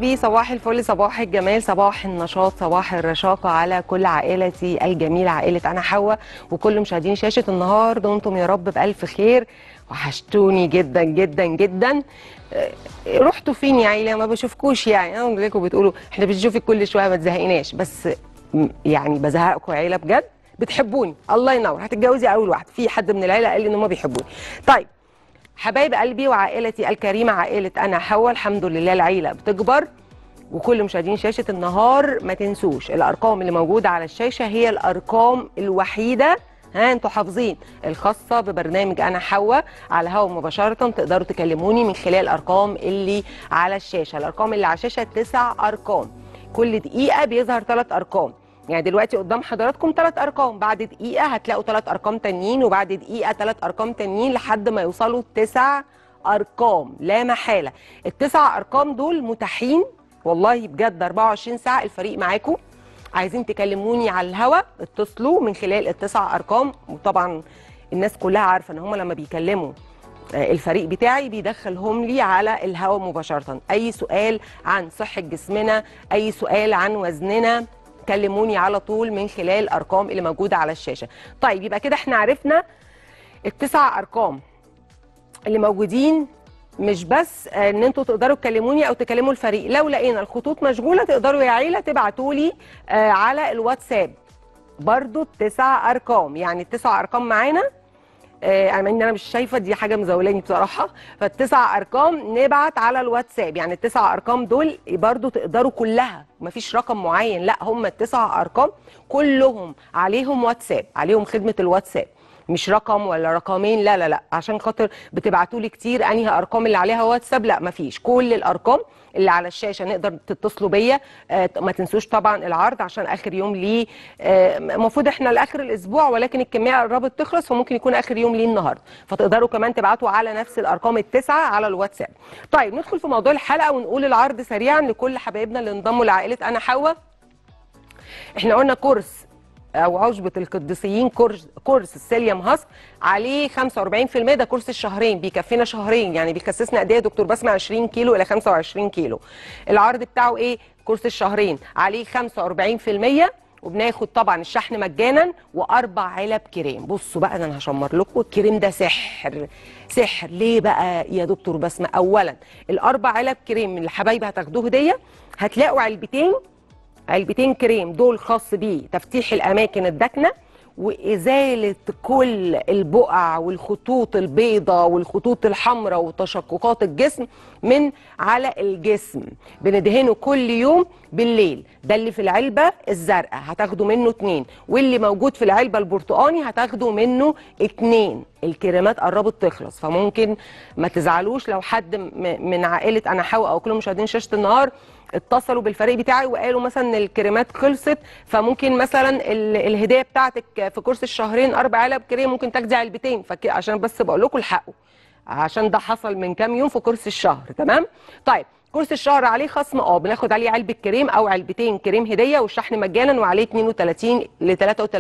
بي صباح الفل صباح الجمال صباح النشاط صباح الرشاقة على كل عائلتي الجميلة عائلة أنا حواء وكل مشاهدين شاشة النهار دمتم يا رب بألف خير وحشتوني جدا جدا جدا آه، رحتوا فين يا عيلة ما بشوفكوش يعني أنا لكم بتقولوا احنا بنشوفك كل شوية ما تزهقناش بس م- يعني بزهقكم يا عيلة بجد بتحبوني الله ينور هتتجوزي أول واحدة في حد من العيلة قال لي إن هم بيحبوني طيب حبايب قلبي وعائلتي الكريمة عائلة أنا حواء الحمد لله العيلة بتكبر وكل مشاهدين شاشة النهار ما تنسوش الأرقام اللي موجودة على الشاشة هي الأرقام الوحيدة ها انتوا حافظين الخاصة ببرنامج أنا حواء على الهواء مباشرة تقدروا تكلموني من خلال الأرقام اللي على الشاشة الأرقام اللي على الشاشة تسع أرقام كل دقيقة بيظهر ثلاث أرقام يعني دلوقتي قدام حضراتكم ثلاث ارقام بعد دقيقه هتلاقوا ثلاث ارقام تانيين وبعد دقيقه ثلاث ارقام تانيين لحد ما يوصلوا تسع ارقام لا محاله التسع ارقام دول متاحين والله بجد 24 ساعه الفريق معاكم عايزين تكلموني على الهوا اتصلوا من خلال التسع ارقام وطبعا الناس كلها عارفه ان هم لما بيكلموا آه، الفريق بتاعي بيدخلهم لي على الهواء مباشرة أي سؤال عن صحة جسمنا أي سؤال عن وزننا كلموني على طول من خلال الأرقام اللي موجودة على الشاشة طيب يبقى كده احنا عرفنا التسع أرقام اللي موجودين مش بس آه، ان انتوا تقدروا تكلموني او تكلموا الفريق لو لقينا الخطوط مشغوله تقدروا يا عيله تبعتوا لي آه، على الواتساب برضو التسع ارقام يعني التسع ارقام معانا آه، انا ان انا مش شايفه دي حاجه مزولاني بصراحه فالتسع ارقام نبعت على الواتساب يعني التسع ارقام دول برضو تقدروا كلها مفيش رقم معين لا هم التسع ارقام كلهم عليهم واتساب عليهم خدمه الواتساب مش رقم ولا رقمين لا لا لا عشان خاطر بتبعتوا لي كتير انهي ارقام اللي عليها واتساب لا مفيش كل الارقام اللي على الشاشه نقدر تتصلوا بيا آه، ما تنسوش طبعا العرض عشان اخر يوم ليه آه، المفروض احنا لاخر الاسبوع ولكن الكميه قربت تخلص فممكن يكون اخر يوم ليه النهارده فتقدروا كمان تبعتوا على نفس الارقام التسعه على الواتساب طيب ندخل في موضوع الحلقه ونقول العرض سريعا لكل حبايبنا اللي انضموا لعائله انا حواء احنا قلنا كورس او عشبة القديسيين كورس كورس السيليوم هاسك عليه 45% ده كورس الشهرين بيكفينا شهرين يعني بيكسسنا قد ايه يا دكتور بسمة 20 كيلو الى 25 كيلو العرض بتاعه ايه كورس الشهرين عليه 45% وبناخد طبعا الشحن مجانا واربع علب كريم بصوا بقى ده انا هشمر لكم الكريم ده سحر سحر ليه بقى يا دكتور بسمة اولا الاربع علب كريم اللي حبايبي هتاخدوه هديه هتلاقوا علبتين علبتين كريم دول خاص بيه تفتيح الاماكن الداكنه وازاله كل البقع والخطوط البيضاء والخطوط الحمراء وتشققات الجسم من على الجسم بندهنه كل يوم بالليل ده اللي في العلبه الزرقاء هتاخدوا منه اتنين واللي موجود في العلبه البرتقاني هتاخدوا منه اتنين الكريمات قربت تخلص فممكن ما تزعلوش لو حد م- من عائله انا حواء او كل مشاهدين شاشه النهار اتصلوا بالفريق بتاعي وقالوا مثلا ان الكريمات خلصت فممكن مثلا ال- الهديه بتاعتك في كورس الشهرين اربع علب كريم ممكن تاخدي علبتين فك... عشان بس بقول لكم الحقوا عشان ده حصل من كام يوم في كورس الشهر تمام طيب كورس الشهر عليه خصم اه بناخد عليه علبه كريم او علبتين كريم هديه والشحن مجانا وعليه 32 ل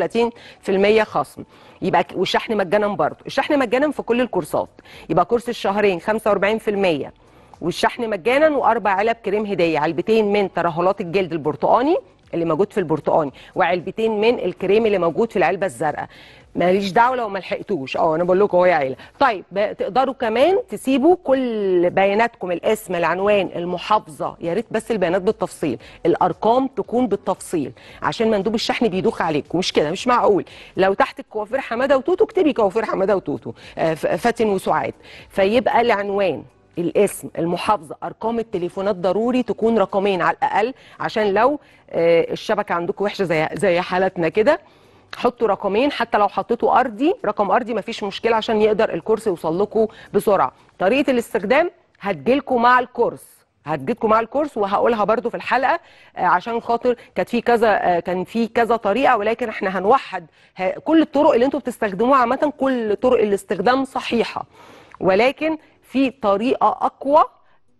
33% خصم يبقى ك- والشحن مجانا برضه الشحن مجانا في كل الكورسات يبقى كورس الشهرين 45% والشحن مجانا واربع علب كريم هديه علبتين من ترهلات الجلد البرتقاني اللي موجود في البرتقاني وعلبتين من الكريم اللي موجود في العلبه الزرقاء ماليش دعوه لو ما لحقتوش اه انا بقول لكم اهو يا عيله طيب ب- تقدروا كمان تسيبوا كل بياناتكم الاسم العنوان المحافظه يا ريت بس البيانات بالتفصيل الارقام تكون بالتفصيل عشان مندوب الشحن بيدوخ عليكم مش كده مش معقول لو تحت الكوافير حماده وتوتو اكتبي كوافير حماده وتوتو آه، ف- فاتن وسعاد فيبقى العنوان الاسم المحافظه ارقام التليفونات ضروري تكون رقمين على الاقل عشان لو آه، الشبكه عندكم وحشه زي زي حالتنا كده حطوا رقمين حتى لو حطيتوا ارضي رقم ارضي مفيش مشكله عشان يقدر الكورس يوصل لكم بسرعه طريقه الاستخدام هتجيلكم مع الكورس هتجيلكم مع الكورس وهقولها برضو في الحلقه آه، عشان خاطر كانت في كذا آه، كان في كذا طريقه ولكن احنا هنوحد ه- كل الطرق اللي انتوا بتستخدموها عامه كل طرق الاستخدام صحيحه ولكن في طريقه اقوى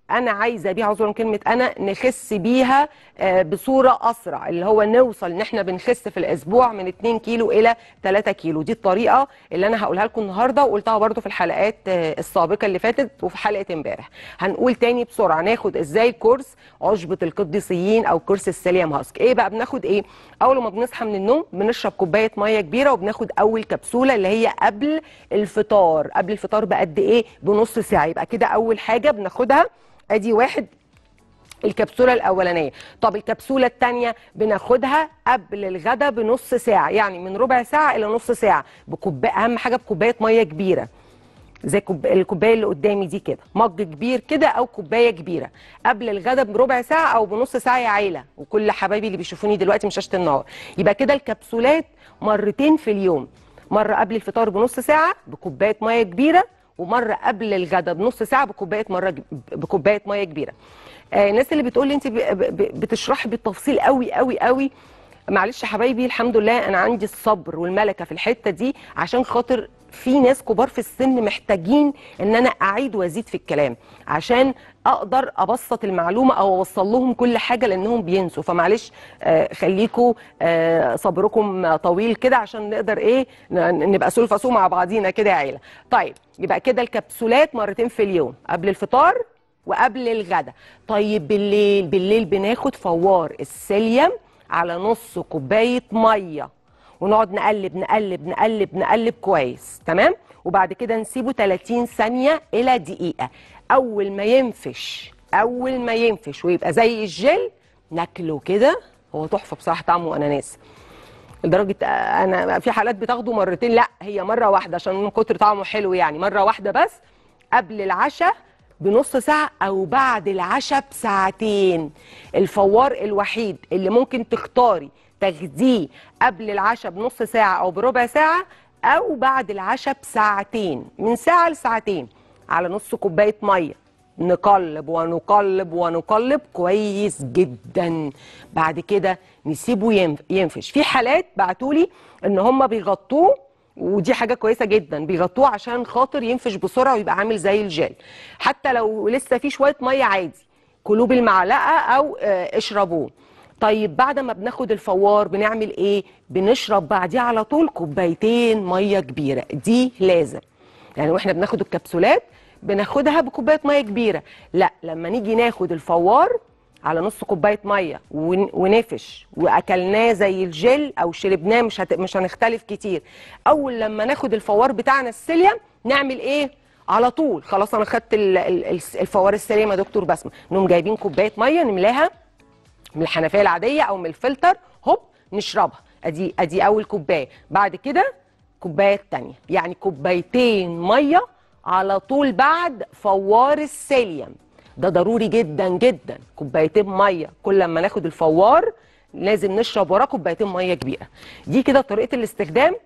انا عايزه بيها عذرا كلمه انا نخس بيها آه، بصوره اسرع اللي هو نوصل ان احنا بنخس في الاسبوع من 2 كيلو الى 3 كيلو دي الطريقه اللي انا هقولها لكم النهارده وقلتها برده في الحلقات آه، السابقه اللي فاتت وفي حلقه امبارح هنقول تاني بسرعه ناخد ازاي كورس عشبه القديسيين او كورس السيليوم هاسك ايه بقى بناخد ايه اول ما بنصحى من النوم بنشرب كوبايه ميه كبيره وبناخد اول كبسوله اللي هي قبل الفطار قبل الفطار بقد ايه بنص ساعه يبقى كده اول حاجه بناخدها ادي واحد الكبسوله الاولانيه طب الكبسوله الثانيه بناخدها قبل الغداء بنص ساعه يعني من ربع ساعه الى نص ساعه بكوبايه اهم حاجه بكوبايه ميه كبيره زي كوب... الكوبايه اللي قدامي دي كده مج كبير كده او كوبايه كبيره قبل الغداء بربع ساعه او بنص ساعه يا عيله وكل حبايبي اللي بيشوفوني دلوقتي من شاشه النهار يبقى كده الكبسولات مرتين في اليوم مره قبل الفطار بنص ساعه بكوبايه ميه كبيره ومره قبل الغداء بنص ساعه بكوبايه مره ج- بكوبايه ميه كبيره آه الناس اللي بتقول لي انت ب... ب... بتشرحي بالتفصيل قوي قوي قوي معلش يا حبايبي الحمد لله انا عندي الصبر والملكه في الحته دي عشان خاطر في ناس كبار في السن محتاجين ان انا اعيد وازيد في الكلام عشان اقدر ابسط المعلومه او اوصل لهم كل حاجه لانهم بينسوا فمعلش آه خليكوا آه صبركم طويل كده عشان نقدر ايه ن- نبقى سلفة سوق مع بعضينا كده يا عيله طيب يبقى كده الكبسولات مرتين في اليوم قبل الفطار وقبل الغداء طيب بالليل بالليل بناخد فوار السيليوم على نص كوبايه ميه ونقعد نقلب نقلب نقلب نقلب كويس تمام وبعد كده نسيبه 30 ثانيه الى دقيقه اول ما ينفش اول ما ينفش ويبقى زي الجل ناكله كده هو تحفه بصراحه طعمه اناناس لدرجه انا في حالات بتاخده مرتين لا هي مره واحده عشان من كتر طعمه حلو يعني مره واحده بس قبل العشاء بنص ساعة أو بعد العشاء بساعتين الفوار الوحيد اللي ممكن تختاري تاخديه قبل العشاء بنص ساعة أو بربع ساعة أو بعد العشاء بساعتين من ساعة لساعتين على نص كوباية مية نقلب ونقلب ونقلب كويس جدا بعد كده نسيبه ينف- ينفش في حالات بعتولي ان هم بيغطوه ودي حاجه كويسه جدا بيغطوه عشان خاطر ينفش بسرعه ويبقى عامل زي الجل حتى لو لسه في شويه ميه عادي كلوه بالمعلقه او آه، اشربوه طيب بعد ما بناخد الفوار بنعمل ايه بنشرب بعديه على طول كوبايتين ميه كبيره دي لازم يعني واحنا بناخد الكبسولات بناخدها بكوبايه ميه كبيره لا لما نيجي ناخد الفوار على نص كوبايه ميه ون- ونفش واكلناه زي الجل او شربناه مش هت... مش هنختلف كتير اول لما ناخد الفوار بتاعنا السيليوم نعمل ايه على طول خلاص انا خدت ال- ال- الس- الفوار السيليوم يا دكتور بسمه نقوم جايبين كوبايه ميه نملاها من الحنفيه العاديه او من الفلتر هوب نشربها ادي ادي اول كوبايه بعد كده كوبايه التانية يعني كوبايتين ميه على طول بعد فوار السيليوم ده ضروري جدا جدا كوبايتين ميه كل ما ناخد الفوار لازم نشرب وراه كوبايتين ميه كبيره دي كده طريقه الاستخدام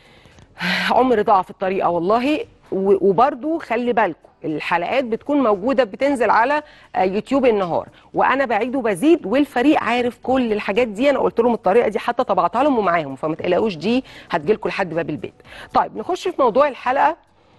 عمر ضاع في الطريقه والله و- وبرضو خلي بالكم الحلقات بتكون موجوده بتنزل على آه، يوتيوب النهار وانا بعيد وبزيد والفريق عارف كل الحاجات دي انا قلت لهم الطريقه دي حتى طبعتها لهم ومعاهم فما تقلقوش دي هتجيلكم لحد باب البيت طيب نخش في موضوع الحلقه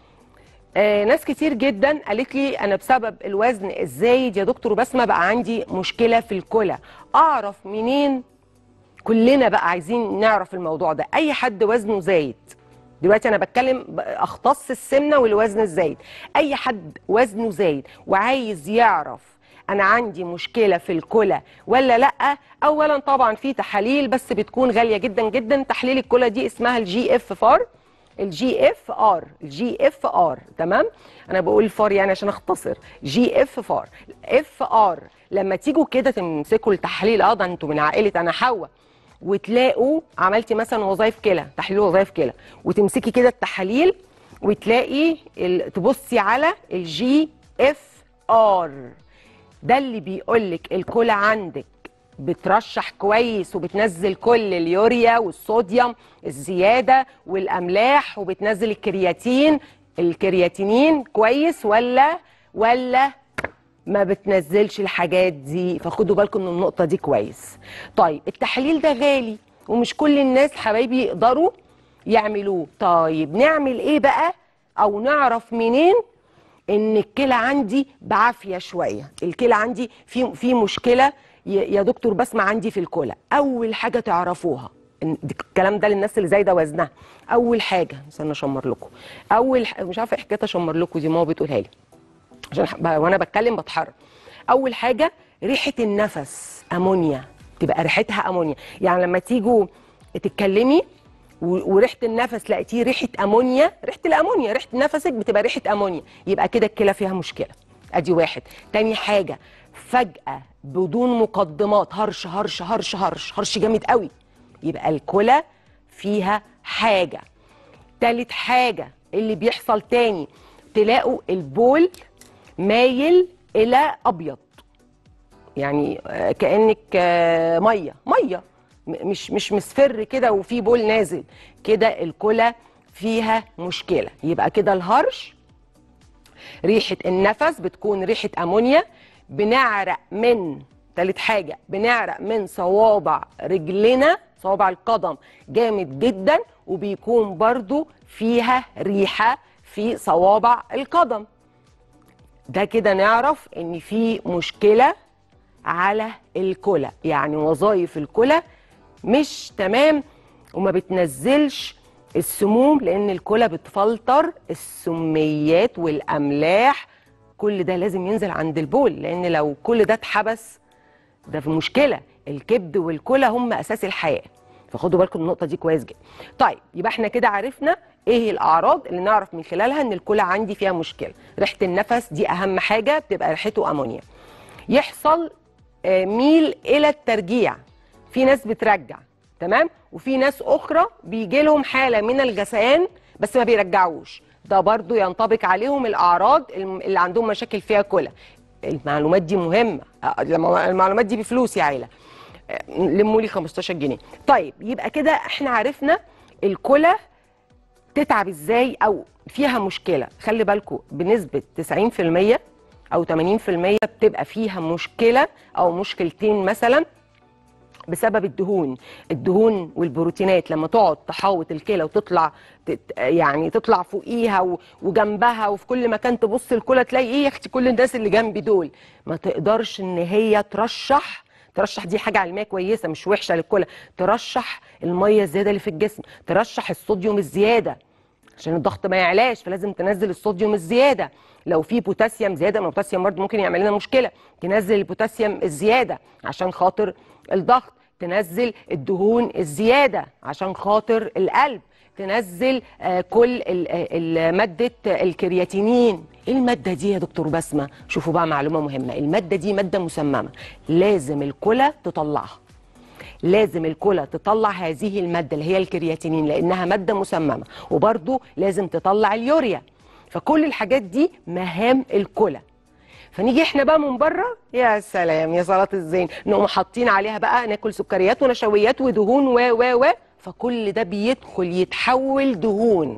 آه ناس كتير جدا قالت لي انا بسبب الوزن الزايد يا دكتور بسمه بقى عندي مشكله في الكلى اعرف منين كلنا بقى عايزين نعرف الموضوع ده اي حد وزنه زايد دلوقتي انا بتكلم ب- اختص السمنه والوزن الزايد اي حد وزنه زايد وعايز يعرف انا عندي مشكله في الكلى ولا لا اولا طبعا في تحاليل بس بتكون غاليه جدا جدا تحليل الكلى دي اسمها الجي اف فار الجي اف ار الجي اف ار تمام انا بقول فار يعني عشان اختصر جي اف فار اف ار لما تيجوا كده تمسكوا التحليل اه ده انتوا من عائله انا حواء وتلاقوا عملتي مثلا وظائف كلى تحليل وظائف كلى وتمسكي كده التحاليل وتلاقي ال- تبصي على الجي اف ار ده اللي بيقولك الكلى عندك بترشح كويس وبتنزل كل اليوريا والصوديوم الزياده والاملاح وبتنزل الكرياتين الكرياتينين كويس ولا ولا ما بتنزلش الحاجات دي فخدوا بالكم من النقطه دي كويس طيب التحليل ده غالي ومش كل الناس حبايبي يقدروا يعملوه طيب نعمل ايه بقى او نعرف منين ان الكلى عندي بعافيه شويه الكلى عندي في في مشكله ي- يا دكتور بسمع عندي في الكلى اول حاجه تعرفوها إن دي- الكلام ده للناس اللي زايده وزنها اول حاجه استنى اشمر لكم اول ح... مش عارفه إيه حكايه اشمر لكم دي ماما بتقولها لي عشان ح- ب- وانا بتكلم بتحرك اول حاجه ريحه النفس امونيا تبقى ريحتها امونيا يعني لما تيجوا تتكلمي و- وريحه النفس لقيتيه ريحه امونيا ريحه الامونيا ريحه نفسك بتبقى ريحه امونيا يبقى كده الكلى فيها مشكله ادي واحد تاني حاجه فجاه بدون مقدمات هرش هرش هرش هرش هرش جامد قوي يبقى الكلى فيها حاجه تالت حاجة اللي بيحصل تاني تلاقوا البول مايل إلى أبيض يعني آه، كأنك آه، مية مية م- مش مش مصفر كده وفي بول نازل كده الكلى فيها مشكلة يبقى كده الهرش ريحة النفس بتكون ريحة أمونيا بنعرق من تالت حاجة بنعرق من صوابع رجلنا صوابع القدم جامد جدا وبيكون برضو فيها ريحة في صوابع القدم ده كده نعرف ان في مشكلة على الكلى يعني وظائف الكلى مش تمام وما بتنزلش السموم لان الكلى بتفلتر السميات والاملاح كل ده لازم ينزل عند البول لان لو كل ده اتحبس ده في مشكله الكبد والكلى هم اساس الحياه فخدوا بالكم من النقطه دي كويس جدا طيب يبقى احنا كده عرفنا ايه الاعراض اللي نعرف من خلالها ان الكلى عندي فيها مشكله ريحه النفس دي اهم حاجه بتبقى ريحته امونيا يحصل آه، ميل الى الترجيع في ناس بترجع تمام وفي ناس اخرى بيجي لهم حاله من الجسيان بس ما بيرجعوش ده برضو ينطبق عليهم الاعراض الم- اللي عندهم مشاكل فيها كلى المعلومات دي مهمه آه، الم- المعلومات دي بفلوس يا عيله آه، لموا لي 15 جنيه طيب يبقى كده احنا عرفنا الكلى تتعب ازاي او فيها مشكله خلي بالكم بنسبه 90% او 80% بتبقى فيها مشكله او مشكلتين مثلا بسبب الدهون الدهون والبروتينات لما تقعد تحاوط الكلى وتطلع تت يعني تطلع فوقيها و- وجنبها وفي كل مكان تبص الكلى تلاقي ايه يا اختي كل الناس اللي جنبي دول ما تقدرش ان هي ترشح ترشح دي حاجه علميه كويسه مش وحشه للكلى ترشح الميه الزياده اللي في الجسم ترشح الصوديوم الزياده عشان الضغط ما يعلاش فلازم تنزل الصوديوم الزياده لو في بوتاسيوم زياده ما البوتاسيوم برضه ممكن يعمل لنا مشكله تنزل البوتاسيوم الزياده عشان خاطر الضغط تنزل الدهون الزياده عشان خاطر القلب تنزل آه، كل ال- آه، ال- ماده الكرياتينين ايه الماده دي يا دكتور بسمه شوفوا بقى معلومه مهمه الماده دي ماده مسممه لازم الكلى تطلعها لازم الكلى تطلع هذه الماده اللي هي الكرياتينين لانها ماده مسممه وبرده لازم تطلع اليوريا فكل الحاجات دي مهام الكلى فنيجي احنا بقى من بره يا سلام يا صلاه الزين نقوم حاطين عليها بقى ناكل سكريات ونشويات ودهون و و و فكل ده بيدخل يتحول دهون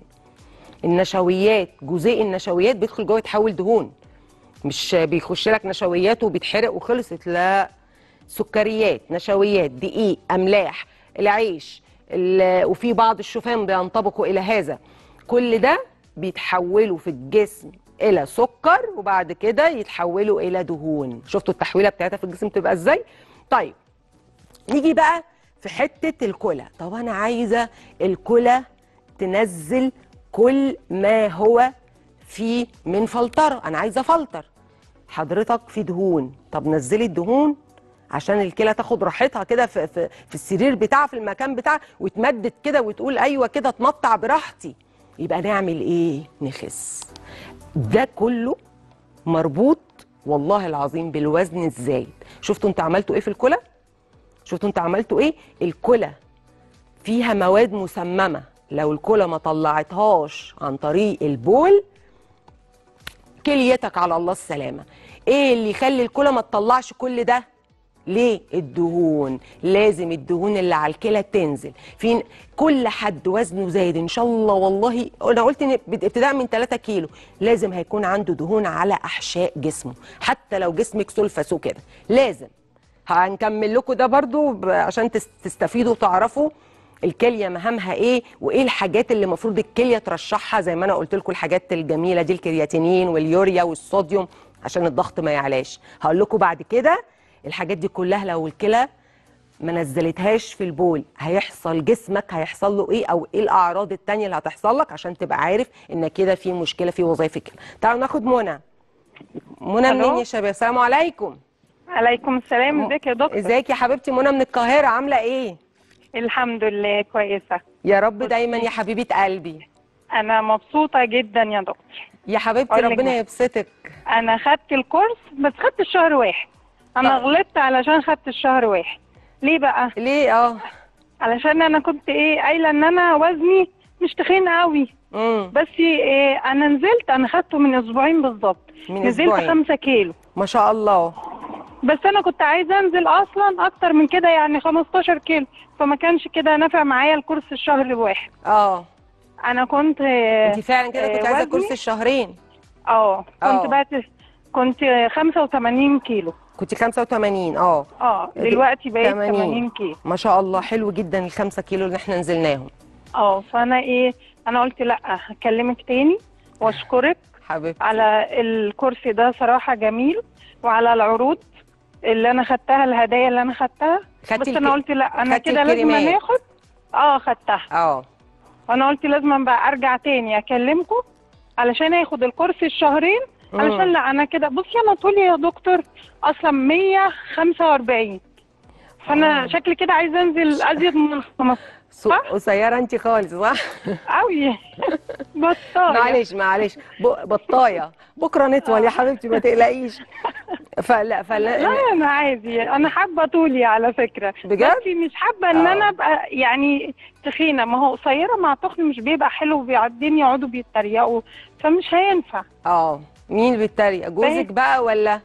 النشويات جزيء النشويات بيدخل جوه يتحول دهون مش بيخش لك نشويات وبيتحرق وخلصت لا سكريات نشويات دقيق املاح العيش ال- وفي بعض الشوفان بينطبقوا الى هذا كل ده بيتحولوا في الجسم الى سكر وبعد كده يتحولوا الى دهون شفتوا التحويله بتاعتها في الجسم تبقى ازاي طيب نيجي بقى في حته الكلى طب انا عايزه الكلى تنزل كل ما هو فيه من فلتره انا عايزه فلتر حضرتك في دهون طب نزلي الدهون عشان الكلى تاخد راحتها كده في, في, في السرير بتاعها في المكان بتاعها وتمدد كده وتقول ايوه كده اتمطع براحتي يبقى نعمل ايه نخس ده كله مربوط والله العظيم بالوزن الزايد شفتوا انتوا عملتوا ايه في الكلى شفتوا انتوا عملتوا ايه الكلى فيها مواد مسممه لو الكلى ما طلعتهاش عن طريق البول كليتك على الله السلامه ايه اللي يخلي الكلى ما تطلعش كل ده ليه الدهون لازم الدهون اللي على الكلى تنزل في كل حد وزنه زايد ان شاء الله والله انا قلت ان ابتداء من 3 كيلو لازم هيكون عنده دهون على احشاء جسمه حتى لو جسمك سلفس وكده لازم هنكمل لكم ده برضو ب- عشان تس- تستفيدوا وتعرفوا الكليه مهامها ايه وايه الحاجات اللي المفروض الكليه ترشحها زي ما انا قلت لكم الحاجات الجميله دي الكرياتينين واليوريا والصوديوم عشان الضغط ما يعلاش هقول لكم بعد كده الحاجات دي كلها لو الكلى ما نزلتهاش في البول هيحصل جسمك هيحصل له ايه او ايه الاعراض التانية اللي هتحصل لك عشان تبقى عارف ان كده في مشكله في وظائف الكلى تعالوا ناخد منى منى ألو؟ منين يا شباب السلام عليكم عليكم السلام ازيك يا دكتور ازيك يا حبيبتي منى من القاهره عامله ايه الحمد لله كويسه يا رب دايما يا حبيبه قلبي انا مبسوطه جدا يا دكتور يا حبيبتي أقول لك ربنا بقى. يبسطك انا خدت الكورس بس خدت الشهر واحد انا طب. غلطت علشان خدت الشهر واحد ليه بقى ليه اه علشان انا كنت ايه قايله ان انا وزني مش تخين قوي امم بس إيه انا نزلت انا خدته من اسبوعين بالظبط من نزلت أسبوعين. خمسة كيلو ما شاء الله بس انا كنت عايزه انزل اصلا اكتر من كده يعني 15 كيلو فما كانش كده نافع معايا الكورس الشهر الواحد اه انا كنت آه، انت فعلا كده كنت آه، عايزه وزني- كورس الشهرين اه آه. كنت بقت كنت 85 كيلو كنت 85 اه اه دل- دلوقتي بقيت 80. 80 كيلو ما شاء الله حلو جدا الخمسة كيلو اللي احنا نزلناهم اه فانا ايه انا قلت لا هكلمك تاني واشكرك حبيبتي على الكرسي ده صراحه جميل وعلى العروض اللي انا خدتها الهدايا اللي انا خدتها خدتي بس الك- انا قلت لا انا خدتي كده لازم الكريمات. ناخد اه خدتها اه وانا قلت لازم بقى ارجع تاني اكلمكم علشان اخد الكورس الشهرين مم. علشان لا انا كده بصي انا طولي يا دكتور اصلا 145 فانا آه. شكلي كده عايزه انزل ازيد من 15 سو- صح؟ قصيرة انت خالص صح؟ قوي بطايه معلش معلش ب- بطاية بكرة نطول يا حبيبتي ما تقلقيش فلا فلا لا انا عادي انا حابه طولي على فكره بجد؟ بس مش حابه ان آه. انا ابقى يعني تخينه ما هو قصيره مع تخن مش بيبقى حلو وبيقعدين يقعدوا بيتريقوا فمش هينفع اه مين اللي بيتريق جوزك فاهم. بقى ولا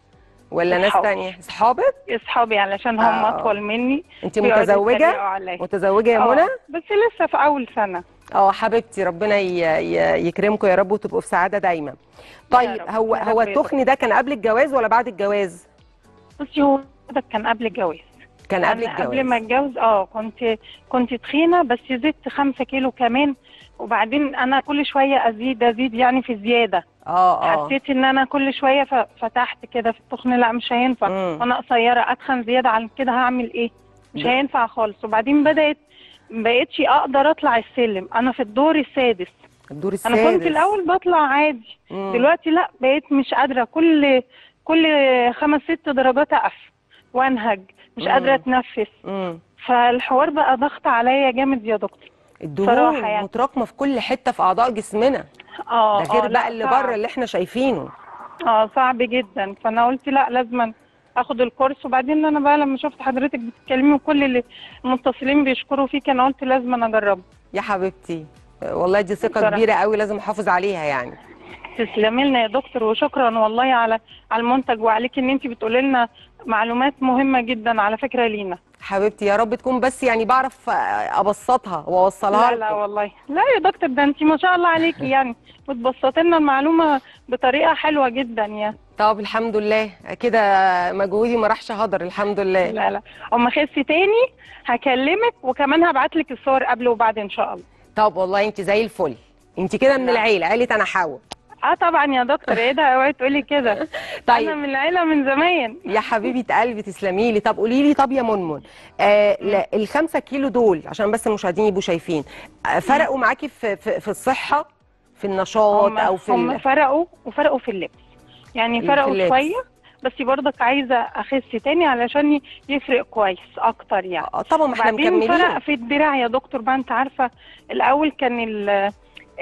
ولا ناس أصحابي. تانية اصحابك اصحابي علشان هم آه. اطول مني انت بيقعدوا متزوجة يتريقوا عليا. متزوجة يا آه، منى بس لسه في اول سنه اه حبيبتي ربنا ي... ي... يكرمكم يا رب وتبقوا في سعادة دايما طيب رب، هو يا هو رب يا التخن ده كان قبل الجواز ولا بعد الجواز بصي هو ده كان قبل الجواز كان قبل أنا الجواز قبل ما اتجوز اه كنت كنت تخينه بس زدت خمسة كيلو كمان وبعدين انا كل شويه ازيد ازيد يعني في زياده اه اه حسيت ان انا كل شويه ف- فتحت كده في التخن لا مش هينفع مم. وانا قصيره اتخن زياده عن كده هعمل ايه مش ده- هينفع خالص وبعدين بدات بقيتش اقدر اطلع السلم انا في الدور السادس الدور السادس انا كنت الاول بطلع عادي مم. دلوقتي لا بقيت مش قادره كل كل خمس ست درجات اقف وانهج مش مم. قادره اتنفس مم. فالحوار بقى ضغط عليا جامد يا دكتور الدهون صراحة يعني. متراكمه في كل حته في اعضاء جسمنا اه ده غير آه، بقى لا، اللي صعب. بره اللي احنا شايفينه اه صعب جدا فانا قلت لا لازم اخد الكورس وبعدين انا بقى لما شفت حضرتك بتتكلمي وكل اللي المتصلين بيشكروا فيك انا قلت لازم أنا اجربه يا حبيبتي والله دي ثقه بصراحة. كبيره قوي لازم احافظ عليها يعني تسلمي لنا يا دكتور وشكرا والله على على المنتج وعليك ان انت بتقولي لنا معلومات مهمه جدا على فكره لينا حبيبتي يا رب تكون بس يعني بعرف ابسطها واوصلها لا لا لكم والله لا يا دكتور ده انت ما شاء الله عليكي يعني بتبسطي لنا المعلومه بطريقه حلوه جدا يعني طب الحمد لله كده مجهودي ما راحش هدر الحمد لله لا لا اما اخس تاني هكلمك وكمان هبعت لك الصور قبل وبعد ان شاء الله طب والله انت زي الفل انت كده من لا. العيله عيله انا حاول اه طبعا يا دكتور ايه ده اوعي تقولي كده انا طيب من العيله من زمان يا حبيبه قلبي تسلمي لي طب قولي لي طب يا منمن آه لا الخمسة كيلو دول عشان بس المشاهدين يبقوا شايفين آه فرقوا معاكي في, في في الصحه في النشاط هم, او في هم ال... فرقوا وفرقوا في اللبس يعني في فرقوا اللبس. شويه بس برضك عايزه اخس تاني علشان ي- يفرق كويس اكتر يعني آه طبعا ما احنا بعدين مكملين فرق في الدراع يا دكتور بقى انت عارفه الاول كان ال-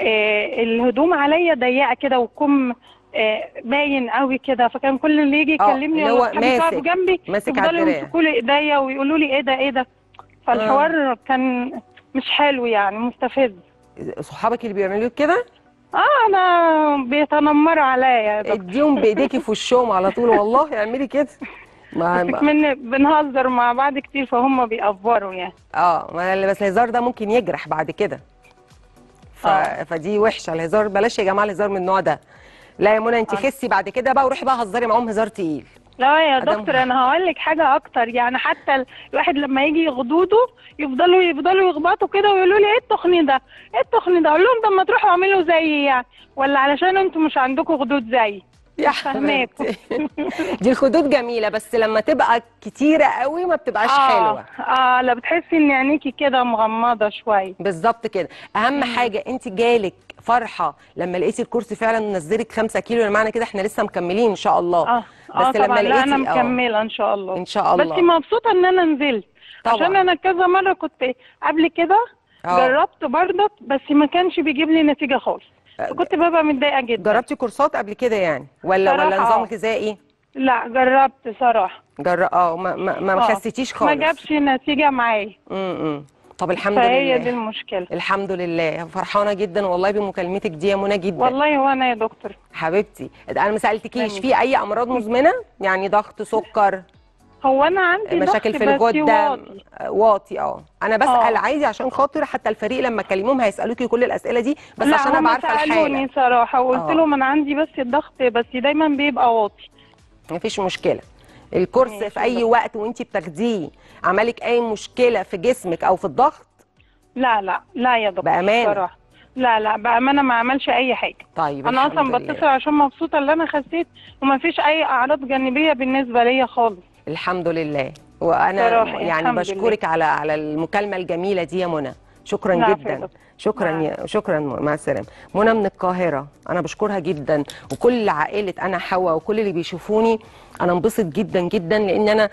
آه، الهدوم عليا ضيقه كده والكم آه، باين قوي كده فكان كل اللي يجي آه، يكلمني اللي هو ولا حد يقعد ماسك- جنبي ماسك على يفضلوا الدراع. يمسكوا لي ايديا ويقولوا لي ايه ده ايه ده فالحوار كان مش حلو يعني مستفز صحابك اللي بيعملوا كده اه انا بيتنمروا عليا يا دكتور اديهم بايديكي في وشهم على طول والله اعملي كده ما بس ما- كمان بنهزر مع بعض كتير فهم بيأفوروا يعني اه ما بس الهزار ده ممكن يجرح بعد كده ف... آه. فدي وحشه الهزار بلاش يا جماعه الهزار من النوع ده لا يا منى انت آه. خسي بعد كده بقى وروحي بقى هزري معاهم هزار تقيل لا يا أدم- دكتور انا هقول لك حاجه اكتر يعني حتى ال- الواحد لما يجي يغدوده يفضلوا يفضلوا يخبطوا كده ويقولوا لي ايه التخن ده ايه التخن ده اقول لهم طب ما تروحوا اعملوا زيي يعني ولا علشان انتوا مش عندكم خدود زيي يا فهماكوا. حبيبتي دي الخدود جميله بس لما تبقى كتيره قوي ما بتبقاش حلوه اه لا بتحسي ان عينيكي كده مغمضه شويه بالظبط كده اهم حاجه انت جالك فرحه لما لقيتي الكرسي فعلا نزلك 5 كيلو يعني معنى كده احنا لسه مكملين ان شاء الله اه اه بس لما طبعا لا انا لقيتي- آه. مكمله ان شاء الله ان شاء الله بس مبسوطه ان انا نزلت طبعا. عشان انا كذا مره كنت قبل كده آه. جربت برضك بس ما كانش بيجيب لي نتيجه خالص فكنت ببقى متضايقه جدا جربتي كورسات قبل كده يعني ولا ولا صراحة نظام آه. غذائي لا جربت صراحه جر اه ما ما, ما آه. خسيتيش خالص ما جابش نتيجه معايا امم طب الحمد فهي دي لله المشكله الحمد لله فرحانه جدا والله بمكالمتك دي يا منى جدا والله وانا يا دكتور حبيبتي انا ما سالتكيش تمام. في اي امراض مزمنه يعني ضغط سكر هو انا عندي مشاكل ضغط في بس الغده واطي. واطي اه انا بسال آه. عادي عشان خاطر حتى الفريق لما اكلمهم هيسالوكي كل الاسئله دي بس لا عشان هما ابقى عارفه سالوني الحاله صراحه وقلت آه. لهم انا عندي بس الضغط بس دايما بيبقى واطي مفيش مشكله الكورس ماشي في اي بالظبط. وقت وانت بتاخديه عملك اي مشكله في جسمك او في الضغط لا لا لا يا دكتور بأمانة. صراحه لا لا بامانه ما عملش اي حاجه طيب انا الحمد اصلا لله. بتصل عشان مبسوطه ان انا خسيت وما فيش اي اعراض جانبيه بالنسبه ليا خالص الحمد لله وانا صراحة، يعني الحمد بشكرك على على المكالمه الجميله دي يا منى شكرا العفو يا جدا دكتور. شكرا مع يا شكرا مع السلامه منى من القاهره انا بشكرها جدا وكل عائله انا حواء وكل اللي بيشوفوني انا انبسط جدا جدا لان انا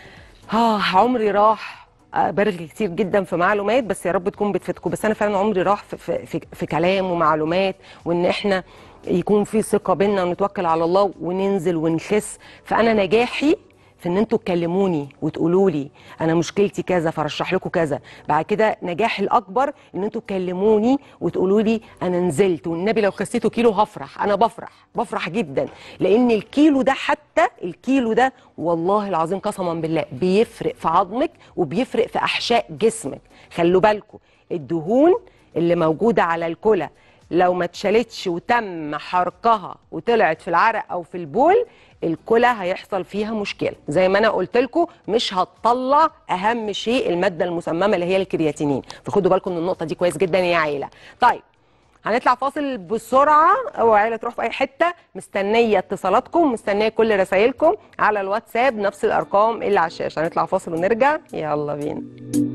اه عمري راح آه، برغي كتير جدا في معلومات بس يا رب تكون بتفيدكم بس انا فعلا عمري راح في, في, في, في كلام ومعلومات وان احنا يكون في ثقه بينا ونتوكل على الله وننزل ونخس فانا نجاحي في ان انتوا تكلموني وتقولوا لي انا مشكلتي كذا فرشح لكم كذا بعد كده نجاحي الاكبر ان انتوا تكلموني وتقولوا لي انا نزلت والنبي لو خسيته كيلو هفرح انا بفرح بفرح جدا لان الكيلو ده حتى الكيلو ده والله العظيم قسما بالله بيفرق في عظمك وبيفرق في احشاء جسمك خلوا بالكم الدهون اللي موجوده على الكلى لو ما اتشالتش وتم حرقها وطلعت في العرق او في البول الكلى هيحصل فيها مشكله زي ما انا قلت لكم مش هتطلع اهم شيء الماده المسممه اللي هي الكرياتينين فخدوا بالكم من النقطه دي كويس جدا يا عيله طيب هنطلع فاصل بسرعه او عيله تروح في اي حته مستنيه اتصالاتكم مستنيه كل رسائلكم على الواتساب نفس الارقام اللي على الشاشه هنطلع فاصل ونرجع يلا بينا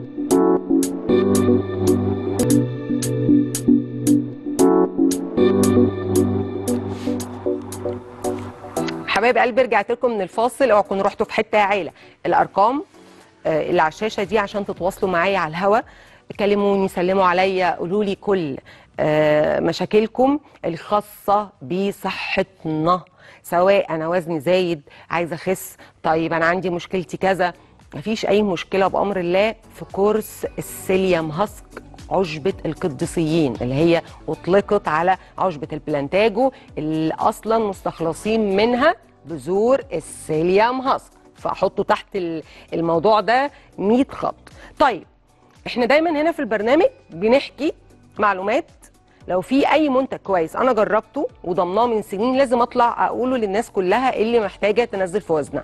حبايب قلبي رجعت لكم من الفاصل اوعوا تكونوا رحتوا في حته يا عيله الارقام آه، اللي على الشاشه دي عشان تتواصلوا معايا على الهوا كلموني سلموا عليا قولوا لي كل آه، مشاكلكم الخاصه بصحتنا سواء انا وزني زايد عايزه اخس طيب انا عندي مشكلتي كذا مفيش اي مشكله بامر الله في كورس السيليوم هاسك عشبة القديسيين اللي هي أطلقت على عشبة البلانتاجو اللي أصلا مستخلصين منها بذور السيليوم هاسك فأحطه تحت ال- الموضوع ده 100 خط طيب احنا دايما هنا في البرنامج بنحكي معلومات لو في اي منتج كويس انا جربته وضمناه من سنين لازم اطلع اقوله للناس كلها اللي محتاجه تنزل في وزنها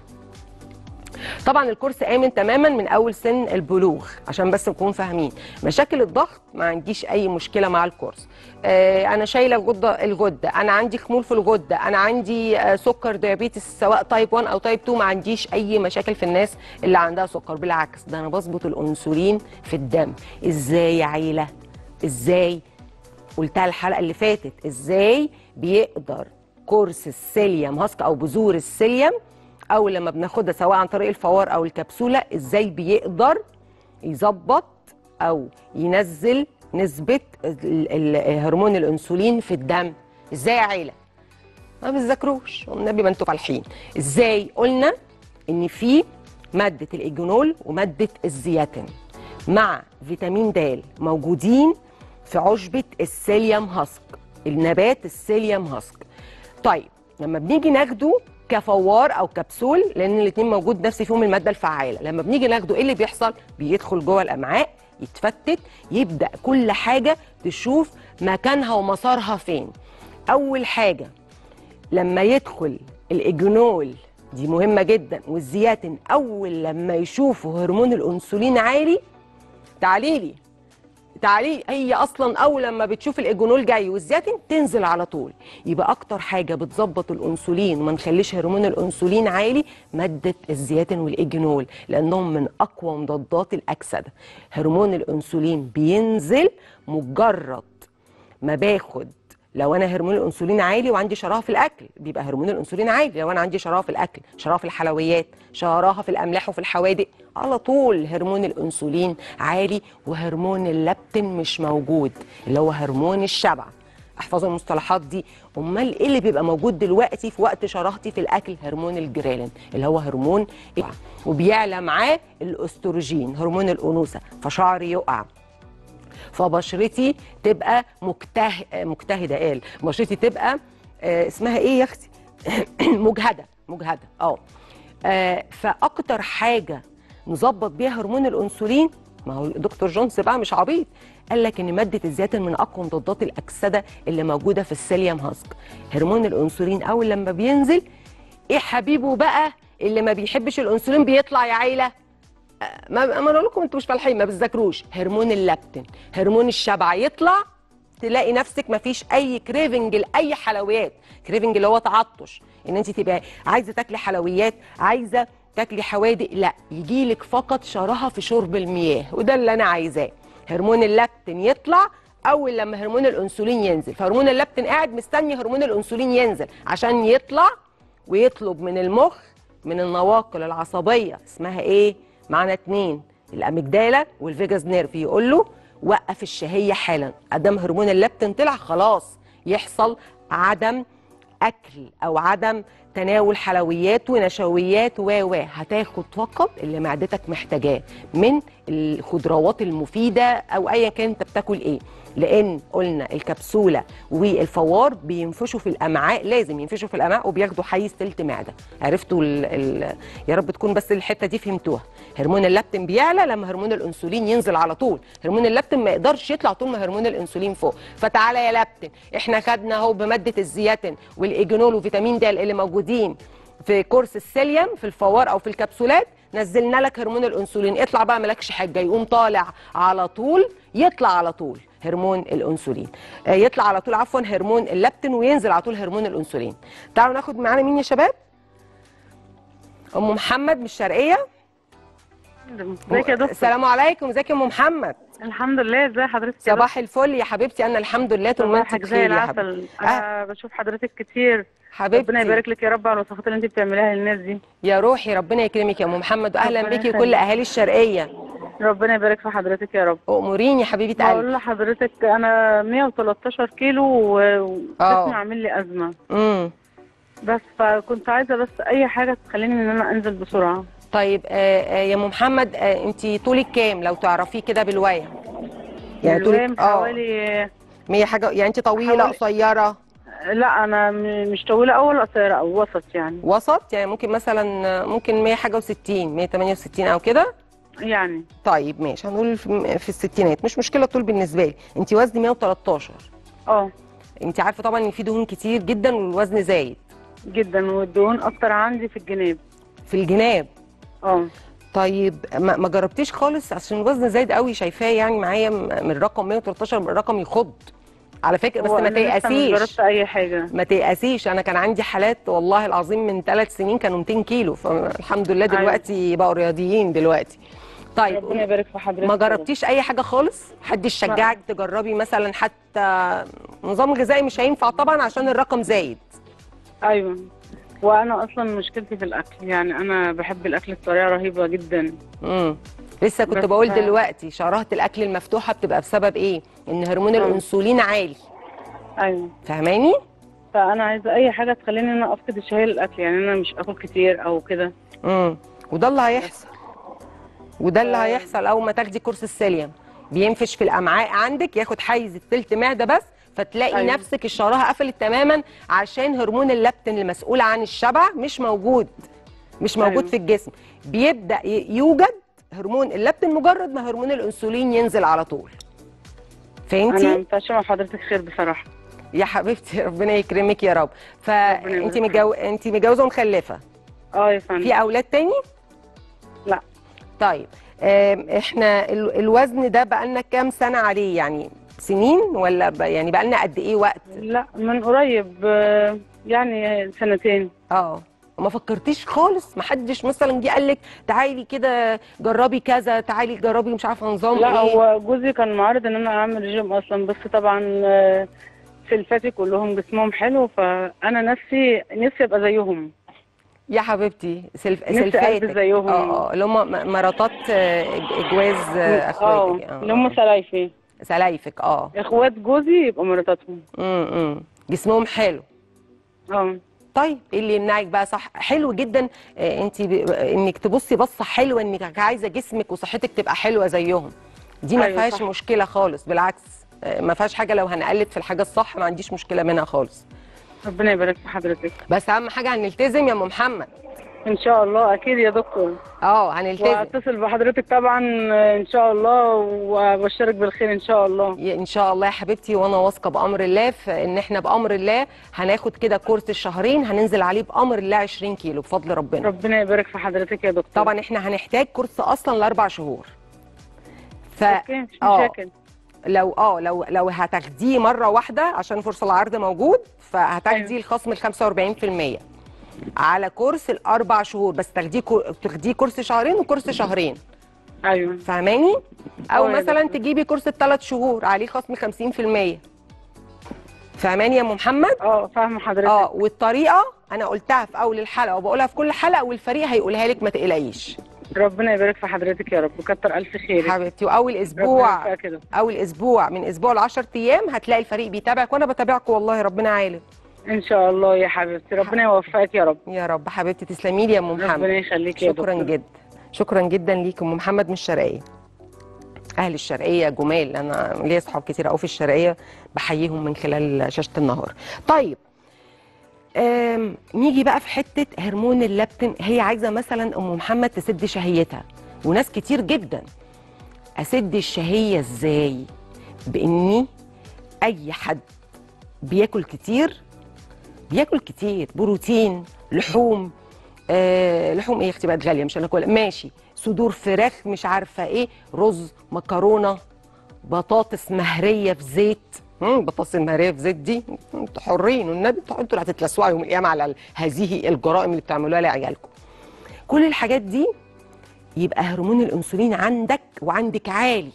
طبعا الكورس امن تماما من اول سن البلوغ عشان بس نكون فاهمين مشاكل الضغط ما عنديش اي مشكله مع الكورس آه انا شايله الغده الغده انا عندي خمول في الغده انا عندي آه سكر ديابيتس سواء تايب 1 او تايب 2 ما عنديش اي مشاكل في الناس اللي عندها سكر بالعكس ده انا بظبط الانسولين في الدم ازاي يا عيله ازاي قلتها الحلقه اللي فاتت ازاي بيقدر كورس السيليوم هاسك او بذور السيليوم او لما بناخدها سواء عن طريق الفوار او الكبسوله ازاي بيقدر يظبط او ينزل نسبه ال- ال- هرمون الانسولين في الدم ازاي يا عيله ما بتذاكروش والنبي ما انتوا فالحين ازاي قلنا ان في ماده الايجونول وماده الزياتين مع فيتامين د موجودين في عشبه السيليوم هاسك النبات السيليوم هاسك طيب لما بنيجي ناخده كفوار او كبسول لان الاثنين موجود نفس فيهم الماده الفعاله لما بنيجي ناخده ايه اللي بيحصل بيدخل جوه الامعاء يتفتت يبدا كل حاجه تشوف مكانها ومسارها فين اول حاجه لما يدخل الاجنول دي مهمه جدا والزياتن اول لما يشوفوا هرمون الانسولين عالي تعالي لي تعالي هي اصلا اول لما بتشوف الايجونول جاي والزياتن تنزل على طول يبقى اكتر حاجه بتظبط الانسولين وما نخليش هرمون الانسولين عالي ماده الزياتن والايجونول لانهم من اقوى مضادات الاكسده هرمون الانسولين بينزل مجرد ما باخد لو انا هرمون الانسولين عالي وعندي شراهه في الاكل بيبقى هرمون الانسولين عالي لو انا عندي شراهه في الاكل شراهه في الحلويات شراهه في الاملاح وفي الحوادق على طول هرمون الانسولين عالي وهرمون اللبتين مش موجود اللي هو هرمون الشبع احفظوا المصطلحات دي امال ايه اللي بيبقى موجود دلوقتي في وقت شراهتي في الاكل هرمون الجريلين اللي هو هرمون وبيعلى معاه الاستروجين هرمون الانوثه فشعري يقع فبشرتي تبقى مجته... مجتهده قال بشرتي تبقى آه، اسمها ايه يا اختي مجهده مجهده اه آه، فاكتر حاجه نظبط بيها هرمون الانسولين ما هو دكتور جونز بقى مش عبيط قال لك ان ماده الزيتون من اقوى مضادات الاكسده اللي موجوده في السيليوم هاسك هرمون الانسولين اول لما بينزل ايه حبيبه بقى اللي ما بيحبش الانسولين بيطلع يا عيله ما ما انا لكم انتوا مش فالحين ما بتذاكروش هرمون اللبتين هرمون الشبع يطلع تلاقي نفسك ما فيش اي كريفنج لاي حلويات كريفنج اللي هو تعطش ان انت تبقى عايزه تاكلي حلويات عايزه تاكلي حوادق لا يجي لك فقط شراهه في شرب المياه وده اللي انا عايزاه هرمون اللبتين يطلع اول لما هرمون الانسولين ينزل فهرمون اللبتين قاعد مستني هرمون الانسولين ينزل عشان يطلع ويطلب من المخ من النواقل العصبيه اسمها ايه معانا اتنين الاميجدالا والفيجاس نيرف يقول له وقف الشهيه حالا ادام هرمون اللبتين طلع خلاص يحصل عدم اكل او عدم تناول حلويات ونشويات و و هتاخد فقط اللي معدتك محتاجاه من الخضروات المفيده او ايا كان انت بتاكل ايه لان قلنا الكبسوله والفوار بينفشوا في الامعاء لازم ينفشوا في الامعاء وبياخدوا حيز تلت معده عرفتوا ال ال يا رب تكون بس الحته دي فهمتوها هرمون اللبتين بيعلى لما هرمون الانسولين ينزل على طول هرمون اللبتين ما يقدرش يطلع طول ما هرمون الانسولين فوق فتعالى يا لبتين احنا خدنا اهو بماده الزياتين والايجونول وفيتامين د اللي موجودين في كورس السيليوم في الفوار او في الكبسولات نزلنا لك هرمون الانسولين اطلع بقى مالكش حاجه يقوم طالع على طول يطلع على طول هرمون الانسولين آه، يطلع على طول عفوا هرمون اللبتين وينزل على طول هرمون الانسولين تعالوا ناخد معانا مين يا شباب ام محمد من الشرقيه ازيك يا دكتور السلام عليكم ازيك يا ام محمد الحمد لله ازي حضرتك يا صباح الفل يا حبيبتي انا الحمد لله طول ما انت صباحك زي بخير يا حبيبتي العسل انا بشوف حضرتك كتير حبيبتي ربنا يبارك لك يا رب على الوصفات اللي انت بتعمليها للناس دي يا روحي ربنا يكرمك يا ام محمد واهلا ربنا بيكي يخليك. وكل اهالي الشرقيه ربنا يبارك في حضرتك يا رب اموريني يا حبيبه قلبي بقول لحضرتك انا 113 كيلو و- آه. وجسمي عامل لي ازمه امم بس فكنت عايزه بس اي حاجه تخليني ان انا انزل بسرعه طيب آه آه يا ام محمد آه انت طولك كام لو تعرفيه كده بالوايه يعني الوام طولك اه حوالي 100 حاجه يعني انت طويله حوالي- قصيره لا انا م- مش طويله اول قصيره او وسط يعني وسط يعني ممكن مثلا آه، ممكن 100 حاجه و60 168 او كده يعني طيب ماشي هنقول في, في الستينات مش مشكله طول بالنسبه لي انت وزني 113 اه انت عارفه طبعا ان في دهون كتير جدا والوزن زايد جدا والدهون اكتر عندي في الجناب في الجناب اه طيب ما, ما جربتيش خالص عشان الوزن زايد قوي شايفاه يعني معايا م- من الرقم 113 من الرقم يخض على فكره بس هو ما أنا لسه تيأسيش جربت اي حاجه ما تيأسيش انا كان عندي حالات والله العظيم من ثلاث سنين كانوا 200 كيلو فالحمد لله أيوة. دلوقتي بقوا رياضيين دلوقتي طيب ربنا يبارك في حضرتك ما جربتيش اي حاجه خالص حد يشجعك تجربي مثلا حتى نظام غذائي مش هينفع طبعا عشان الرقم زايد ايوه وانا اصلا مشكلتي في الاكل يعني انا بحب الاكل بطريقه رهيبه جدا امم لسه كنت بس- بقول دلوقتي شراهه الاكل المفتوحه بتبقى بسبب ايه ان هرمون آه. الانسولين عالي ايوه فاهماني فانا عايزه اي حاجه تخليني ان انا افقد الشهيه للاكل يعني انا مش اكل كتير او كده امم وده اللي هيحصل وده اللي آه. هيحصل اول ما تاخدي كورس السيليوم بينفش في الامعاء عندك ياخد حيز التلت معده بس فتلاقي أيوة. نفسك الشراهه قفلت تماما عشان هرمون اللبتين المسؤول عن الشبع مش موجود مش موجود أيوة. في الجسم بيبدا ي- يوجد هرمون اللبتين مجرد ما هرمون الانسولين ينزل على طول انا فهمتي متعشمه مع حضرتك خير بصراحه يا حبيبتي ربنا يكرمك يا رب ربنا فانت يبارك مجو... انت متجوزه ومخلفه اه يا فندم في اولاد تاني لا. طيب آم، احنا ال- الوزن ده بقالنا كام سنه عليه يعني سنين ولا ب- يعني بقالنا قد ايه وقت لا من قريب آه، يعني سنتين اه ما فكرتيش خالص ما حدش مثلا جه قال لك تعالي كده جربي كذا تعالي جربي مش عارفه نظام لا ايه هو جوزي كان معارض ان انا اعمل جيم اصلا بس طبعا آه، سلفتي كلهم جسمهم حلو فانا نفسي نفسي ابقى زيهم يا حبيبتي سلف نفسي سلفاتك ألبس زيهم. اه اه اللي هم م- مراتات آه، جواز آه، اه اخواتك اللي هم سلايفي سلايفك اه اخوات جوزي يبقوا مراتاتهم امم جسمهم حلو اه طيب ايه اللي يمنعك بقى صح حلو جدا آه، انت ب... انك تبصي بصه حلوه انك عايزه جسمك وصحتك تبقى حلوه زيهم دي ما أيوة فيهاش صح. مشكله خالص بالعكس آه، ما فيهاش حاجه لو هنقلد في الحاجه الصح ما عنديش مشكله منها خالص ربنا يبارك في حضرتك بس اهم حاجه هنلتزم يا ام محمد ان شاء الله اكيد يا دكتور اه هنلتزم واتصل بحضرتك طبعا آه، ان شاء الله وابشرك بالخير ان شاء الله يا- ان شاء الله يا حبيبتي وانا واثقه بامر الله في ان احنا بامر الله هناخد كده كورس الشهرين هننزل عليه بامر الله 20 كيلو بفضل ربنا ربنا يبارك في حضرتك يا دكتور طبعا احنا هنحتاج كورس اصلا لاربع شهور ف اوكي مش آه. مشاكل لو اه لو لو هتاخديه مره واحده عشان فرصه العرض موجود فهتاخديه أيوة. الخصم ال 45% على كورس الاربع شهور بس تاخديه كور- تاخديه كورس شهرين وكورس شهرين ايوه فاهماني او آه يا مثلا دكتور. تجيبي كورس الثلاث شهور عليه خصم 50% فاهماني يا ام محمد اه فاهمه حضرتك اه والطريقه انا قلتها في اول الحلقه وبقولها في كل حلقه والفريق هيقولها لك ما تقلقيش ربنا يبارك في حضرتك يا رب وكتر الف خير حبيبتي واول اسبوع كده اول اسبوع من اسبوع ل 10 ايام هتلاقي الفريق بيتابعك وانا بتابعكم والله ربنا عالم ان شاء الله يا حبيبتي ربنا يوفقك يا رب يا رب حبيبتي تسلمي لي يا ام ربنا محمد يخليك يا شكرا دكتور جدا شكرا جدا ليك ام محمد من الشرقيه اهل الشرقيه جمال انا ليا اصحاب كتير قوي في الشرقيه بحييهم من خلال شاشه النهار طيب آم، نيجي بقى في حته هرمون اللبتن هي عايزه مثلا ام محمد تسد شهيتها وناس كتير جدا اسد الشهيه ازاي باني اي حد بياكل كتير بياكل كتير بروتين لحوم آه لحوم ايه يا اختي بقت غاليه مش هناكلها ماشي صدور فراخ مش عارفه ايه رز مكرونه بطاطس مهريه في زيت مم، بطاطس المهريه في زيت دي انتوا حرين والنبي انتوا انتوا اللي هتتلسعوا يوم القيامه على ال- هذه الجرائم اللي بتعملوها لعيالكم كل الحاجات دي يبقى هرمون الانسولين عندك وعندك عالي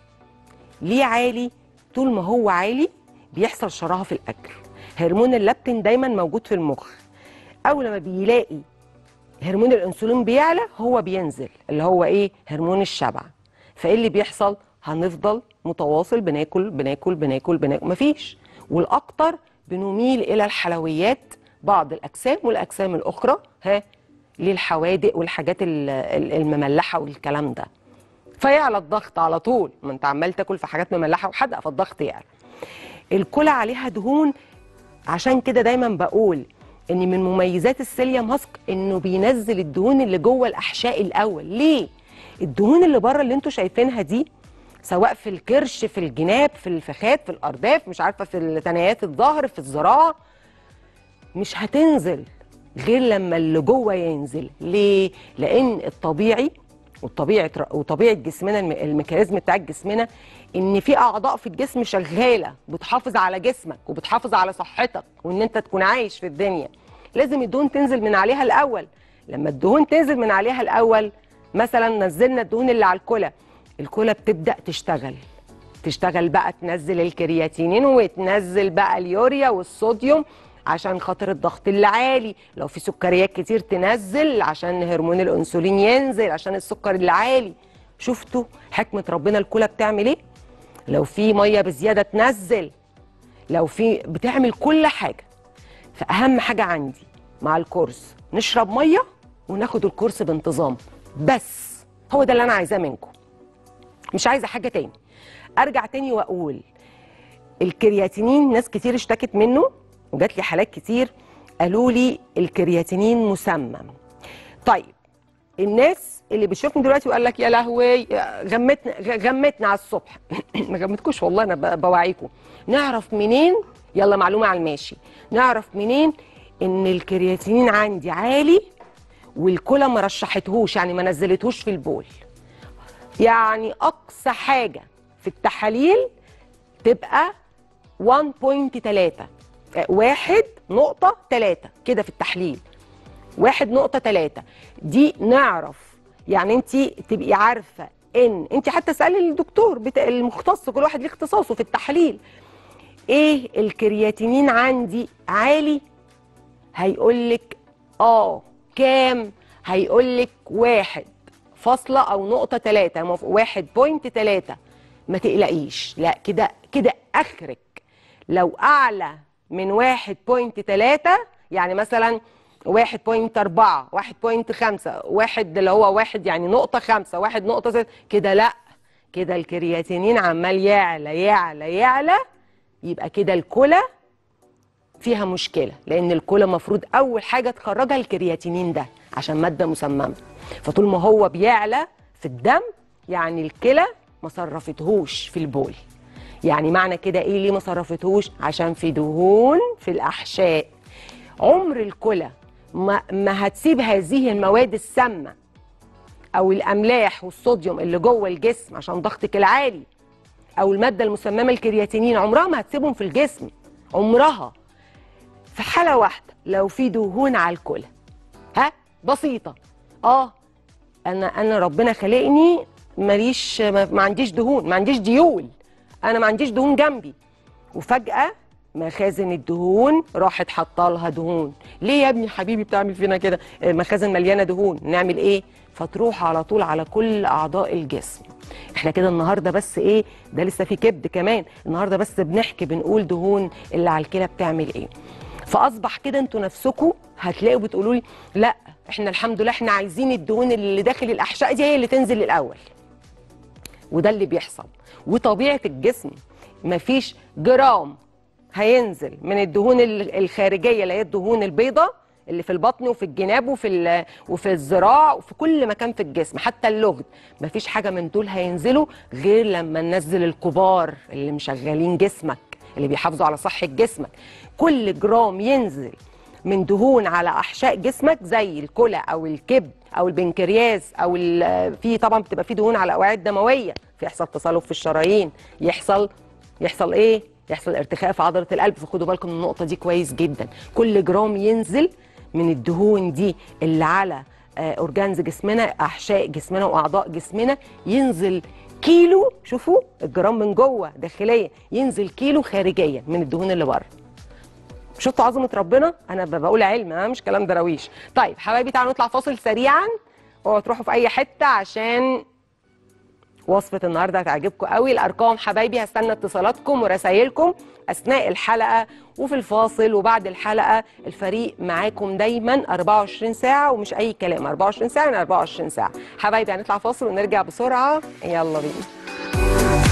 ليه عالي طول ما هو عالي بيحصل شراهه في الاكل هرمون اللبتين دايما موجود في المخ اول ما بيلاقي هرمون الانسولين بيعلى هو بينزل اللي هو ايه هرمون الشبع فايه اللي بيحصل هنفضل متواصل بناكل بناكل بناكل بناكل مفيش والاكتر بنميل الى الحلويات بعض الاجسام والاجسام الاخرى ها للحوادق والحاجات ال- ال- المملحه والكلام ده فيعلى الضغط على طول ما انت عمال تاكل في حاجات مملحه وحادقه فالضغط يعلى الكلى عليها دهون عشان كده دايما بقول ان من مميزات السيليوم هاسك انه بينزل الدهون اللي جوه الاحشاء الاول ليه الدهون اللي بره اللي انتوا شايفينها دي سواء في الكرش في الجناب في الفخاد في الارداف مش عارفه في ثنايات الظهر في الذراع مش هتنزل غير لما اللي جوه ينزل ليه لان الطبيعي وطبيعه وطبيعه جسمنا الم- الميكانيزم بتاع جسمنا ان في اعضاء في الجسم شغاله بتحافظ على جسمك وبتحافظ على صحتك وان انت تكون عايش في الدنيا لازم الدهون تنزل من عليها الاول لما الدهون تنزل من عليها الاول مثلا نزلنا الدهون اللي على الكلى الكلى بتبدا تشتغل تشتغل بقى تنزل الكرياتينين وتنزل بقى اليوريا والصوديوم عشان خاطر الضغط اللي عالي لو في سكريات كتير تنزل عشان هرمون الانسولين ينزل عشان السكر اللي عالي شفتوا حكمة ربنا الكلى بتعمل ايه لو في ميه بزياده تنزل لو في بتعمل كل حاجه فاهم حاجه عندي مع الكورس نشرب ميه وناخد الكورس بانتظام بس هو ده اللي انا عايزاه منكم مش عايزه حاجه تاني ارجع تاني واقول الكرياتينين ناس كتير اشتكت منه وجات لي حالات كتير قالوا لي الكرياتينين مسمم طيب الناس اللي بتشوفني دلوقتي وقال لك يا لهوي غمتنا غمتنا على الصبح ما غمتكوش والله انا ب- بوعيكم نعرف منين يلا معلومه على الماشي نعرف منين ان الكرياتينين عندي عالي والكلى ما رشحتهوش يعني ما نزلتهوش في البول يعني اقصى حاجه في التحاليل تبقى 1.3 واحد نقطة تلاتة كده في التحليل واحد نقطة تلاتة دي نعرف يعني انت تبقي عارفة ان انت حتى اسألي الدكتور بتاع المختص كل واحد ليه اختصاصه في التحليل ايه الكرياتينين عندي عالي هيقولك اه كام هيقولك واحد فاصلة او نقطة تلاتة مف- واحد بوينت تلاتة ما تقلقيش لا كده كده اخرك لو اعلى من واحد بوينت تلاتة يعني مثلا واحد بوينت أربعة واحد بوينت خمسة واحد اللي هو واحد يعني نقطة خمسة واحد نقطة ست كده لا كده الكرياتينين عمال يعلى يعلى يعلى يبقى كده الكلى فيها مشكلة لأن الكلى المفروض أول حاجة تخرجها الكرياتينين ده عشان مادة مسممة فطول ما هو بيعلى في الدم يعني الكلى ما صرفتهوش في البول يعني معنى كده ايه ليه ما صرفتهوش عشان في دهون في الأحشاء عمر الكلى ما, ما هتسيب هذه المواد السامة أو الأملاح والصوديوم اللي جوه الجسم عشان ضغطك العالي أو المادة المسممة الكرياتينين عمرها ما هتسيبهم في الجسم عمرها في حالة واحدة لو في دهون على الكلى ها بسيطة اه انا انا ربنا خلقني ماليش ما, ما عنديش دهون ما عنديش ديول انا ما عنديش دهون جنبي وفجأة مخازن الدهون راحت حاطه لها دهون ليه يا ابني حبيبي بتعمل فينا كده آه، مخازن مليانه دهون نعمل ايه فتروح على طول على كل اعضاء الجسم احنا كده النهارده بس ايه ده لسه في كبد كمان النهارده بس بنحكي بنقول دهون اللي على الكلى بتعمل ايه فاصبح كده انتوا نفسكم هتلاقوا بتقولوا لي لا احنا الحمد لله احنا عايزين الدهون اللي داخل الاحشاء دي هي اللي تنزل الاول وده اللي بيحصل وطبيعه الجسم مفيش جرام هينزل من الدهون ال- الخارجيه اللي هي الدهون البيضاء اللي في البطن وفي الجناب وفي ال- وفي الذراع وفي كل مكان في الجسم حتى اللغد مفيش حاجه من دول هينزلوا غير لما ننزل الكبار اللي مشغلين جسمك اللي بيحافظوا على صحه جسمك كل جرام ينزل من دهون على احشاء جسمك زي الكلى او الكبد او البنكرياس او ال- في طبعا بتبقى في دهون على الاوعيه الدمويه في يحصل تصلب في الشرايين يحصل يحصل ايه يحصل ارتخاء في عضله القلب فخدوا بالكم من النقطه دي كويس جدا كل جرام ينزل من الدهون دي اللي على آه، اورجانز جسمنا احشاء جسمنا واعضاء جسمنا ينزل كيلو شوفوا الجرام من جوه داخليا ينزل كيلو خارجيا من الدهون اللي بره شفتوا عظمه ربنا انا ب- بقول علم ها مش كلام دراويش طيب حبايبي تعالوا نطلع فاصل سريعا اوعوا تروحوا في اي حته عشان وصفه النهارده هتعجبكم قوي الارقام حبايبي هستنى اتصالاتكم ورسايلكم اثناء الحلقه وفي الفاصل وبعد الحلقه الفريق معاكم دايما 24 ساعه ومش اي كلام 24 ساعه يعني 24 ساعه حبايبي هنطلع فاصل ونرجع بسرعه يلا بينا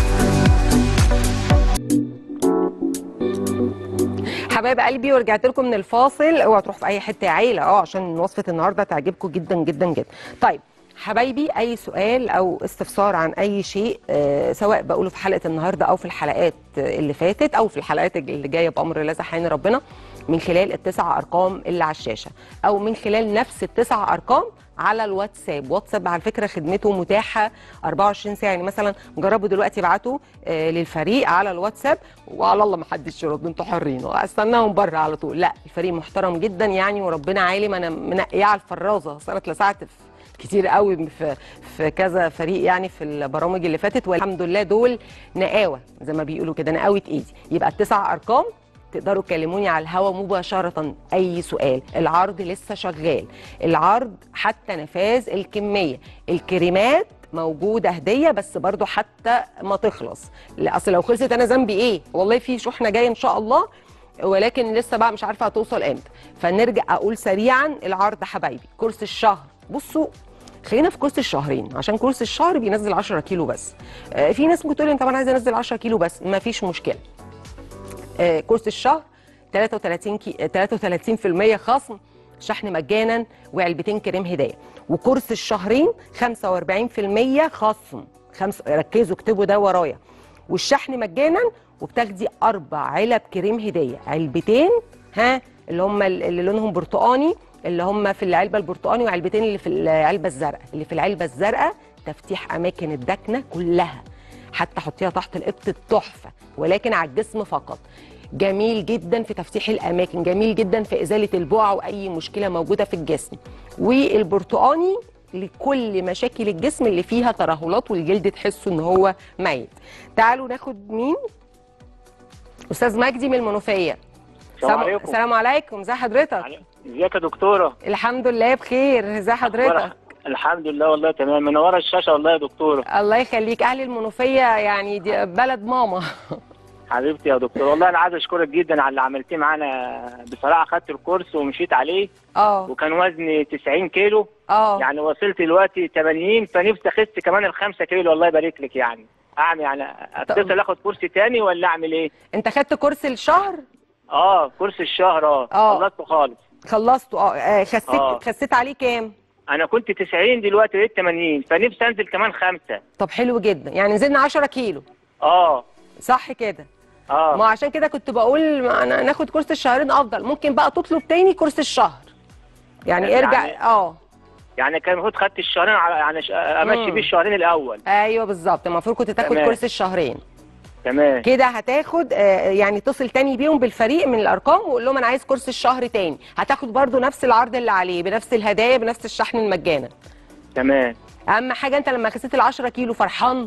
حبايب قلبي ورجعت لكم من الفاصل اوعوا تروحوا في اي حته يا عيله اه عشان وصفه النهارده تعجبكم جدا جدا جدا طيب حبايبي اي سؤال او استفسار عن اي شيء آه سواء بقوله في حلقه النهارده او في الحلقات اللي فاتت او في الحلقات اللي جايه بامر الله سبحانه ربنا من خلال التسع ارقام اللي على الشاشه او من خلال نفس التسع ارقام على الواتساب واتساب على فكره خدمته متاحه 24 ساعه يعني مثلا جربوا دلوقتي ابعتوا آه للفريق على الواتساب وعلى الله ما حدش يرد انتوا حرين استناهم بره على طول لا الفريق محترم جدا يعني وربنا عالم انا منقيه على الفرازه أصل انا اتلسعت في كتير قوي في في كذا فريق يعني في البرامج اللي فاتت والحمد لله دول نقاوه زي ما بيقولوا كده نقاوه ايدي يبقى التسع ارقام تقدروا تكلموني على الهوا مباشرة أي سؤال العرض لسه شغال العرض حتى نفاذ الكمية الكريمات موجودة هدية بس برضو حتى ما تخلص لا، أصل لو خلصت أنا ذنبي إيه والله في شحنة جاية إن شاء الله ولكن لسه بقى مش عارفة هتوصل إمتى فنرجع أقول سريعا العرض حبايبي كورس الشهر بصوا خلينا في كورس الشهرين عشان كورس الشهر بينزل 10 كيلو بس آه، في ناس ممكن تقول لي طب انا عايزه انزل 10 كيلو بس ما فيش مشكله آه، كورس الشهر 33 كي... آه، 33% خصم شحن مجانا وعلبتين كريم هدايه وكورس الشهرين 45% خصم خمس... ركزوا اكتبوا ده ورايا والشحن مجانا وبتاخدي اربع علب كريم هديه علبتين ها اللي هم اللي لونهم برتقاني اللي هم في العلبه البرتقاني وعلبتين اللي في العلبه الزرقاء اللي في العلبه الزرقاء تفتيح اماكن الدكنه كلها حتى حطيها تحت القبط التحفه ولكن على الجسم فقط جميل جدا في تفتيح الاماكن جميل جدا في ازاله البقع واي مشكله موجوده في الجسم والبرتقاني لكل مشاكل الجسم اللي فيها ترهلات والجلد تحسه ان هو ميت تعالوا ناخد مين استاذ مجدي من المنوفيه السلام عليكم. السلام عليكم ازي حضرتك ازيك يا دكتوره الحمد لله بخير ازي حضرتك أخبارك؟ الحمد لله والله تمام منوره الشاشه والله يا دكتوره الله يخليك اهل المنوفيه يعني دي بلد ماما حبيبتي يا دكتور والله انا عايز اشكرك جدا على اللي عملتيه معانا بصراحه خدت الكورس ومشيت عليه اه وكان وزني 90 كيلو اه يعني وصلت دلوقتي 80 فنفسي اخس كمان ال 5 كيلو الله يبارك لك يعني اعمل يعني اتصل اخد كورس تاني ولا اعمل ايه؟ انت خدت كورس الشهر اه كورس الشهر اه آه. خلصته خالص خلصته اه آه، خسيت آه. خسيت عليه كام انا كنت 90 دلوقتي بقيت 80 فنفسي انزل كمان خمسه طب حلو جدا يعني نزلنا 10 كيلو اه صح كده ما اه عشان كده كنت بقول ما أنا ناخد كورس الشهرين افضل ممكن بقى تطلب تاني كورس الشهر يعني يعني- ارجع اه يعني كان المفروض خدت الشهرين على- يعني ش- امشي مم. بيه الشهرين الاول ايوه بالظبط المفروض كنت تاخد تمام. كورس الشهرين تمام كده هتاخد آه، يعني اتصل تاني بيهم بالفريق من الارقام وقول لهم انا عايز كورس الشهر تاني هتاخد برضو نفس العرض اللي عليه بنفس الهدايا بنفس الشحن المجانا تمام اهم حاجه انت لما خسيت ال 10 كيلو فرحان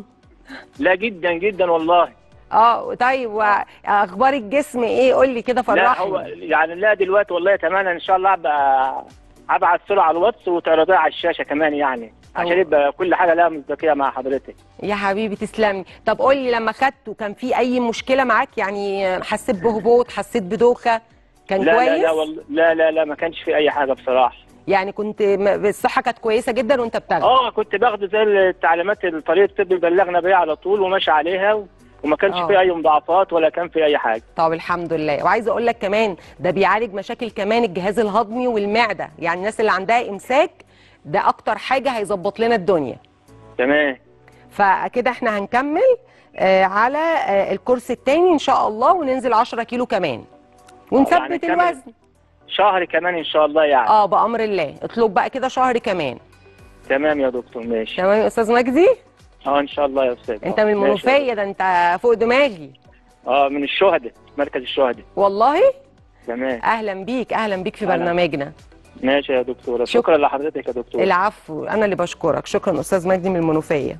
لا جدا جدا والله اه طيب واخبار الجسم ايه قول لي كده لا هو فرحني يعني لا دلوقتي والله تمام ان شاء الله ابقى هبعت صوره على الواتس وتعرضيها على الشاشه كمان يعني عشان أوه. يبقى كل حاجه لها مصداقيه مع حضرتك يا حبيبي تسلمي طب قول لي لما خدته كان في اي مشكله معاك يعني حسيت بهبوط حسيت بدوخه كان لا كويس لا لا والله لا لا لا ما كانش في اي حاجه بصراحه يعني كنت م- الصحه كانت كويسه جدا وانت بتاخد اه كنت باخد زي التعليمات الطريق الطبي بلغنا بيها على طول وماشي عليها و... وما كانش آه. في اي مضاعفات ولا كان في اي حاجه طب الحمد لله وعايزه اقول لك كمان ده بيعالج مشاكل كمان الجهاز الهضمي والمعده يعني الناس اللي عندها امساك ده اكتر حاجه هيظبط لنا الدنيا تمام فكده احنا هنكمل آه على آه الكورس التاني ان شاء الله وننزل 10 كيلو كمان ونثبت يعني كمان- الوزن شهر كمان ان شاء الله يعني اه بامر الله اطلب بقى كده شهر كمان تمام يا دكتور ماشي تمام يا استاذ مجدي اه ان شاء الله يا استاذ انت آه، من ماشي يا المنوفيه ده انت فوق دماغي دكتور. اه من الشهداء مركز الشهداء والله تمام اهلا بيك اهلا بيك في أهلا. برنامجنا ماشي يا دكتوره شكرا. شكرا لحضرتك يا دكتور العفو انا اللي بشكرك شكرا استاذ مجدي من المنوفيه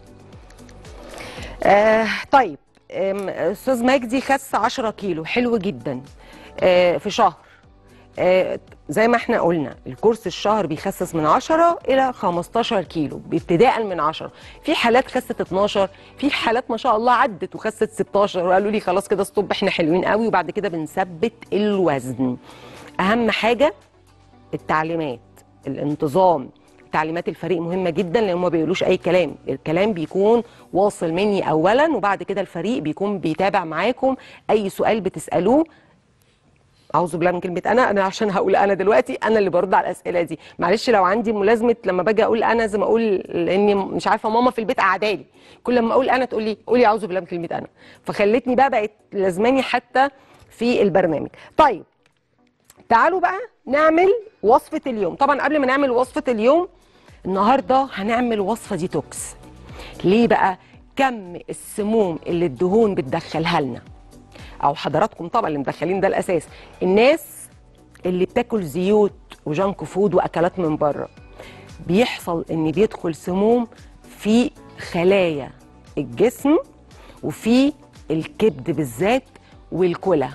آه طيب آم، استاذ مجدي خس 10 كيلو حلو جدا آه في شهر آه زي ما احنا قلنا الكورس الشهر بيخسس من 10 الى 15 كيلو ابتداء من 10 في حالات خست 12 في حالات ما شاء الله عدت وخست 16 وقالوا لي خلاص كده ستوب احنا حلوين قوي وبعد كده بنثبت الوزن اهم حاجه التعليمات الانتظام تعليمات الفريق مهمه جدا لان هم ما بيقولوش اي كلام الكلام بيكون واصل مني اولا وبعد كده الفريق بيكون بيتابع معاكم اي سؤال بتسالوه اعوذ بالله من كلمه انا انا عشان هقول انا دلوقتي انا اللي برد على الاسئله دي معلش لو عندي ملازمه لما باجي اقول انا لازم اقول لاني مش عارفه ماما في البيت قعدالي كل لما اقول انا تقول لي قولي اعوذ بالله من كلمه انا فخلتني بقى بقت لازماني حتى في البرنامج طيب تعالوا بقى نعمل وصفة اليوم طبعا قبل ما نعمل وصفة اليوم النهاردة هنعمل وصفة ديتوكس ليه بقى كم السموم اللي الدهون بتدخلها لنا او حضراتكم طبعا اللي مدخلين ده الاساس الناس اللي بتاكل زيوت وجانك فود واكلات من بره بيحصل ان بيدخل سموم في خلايا الجسم وفي الكبد بالذات والكلى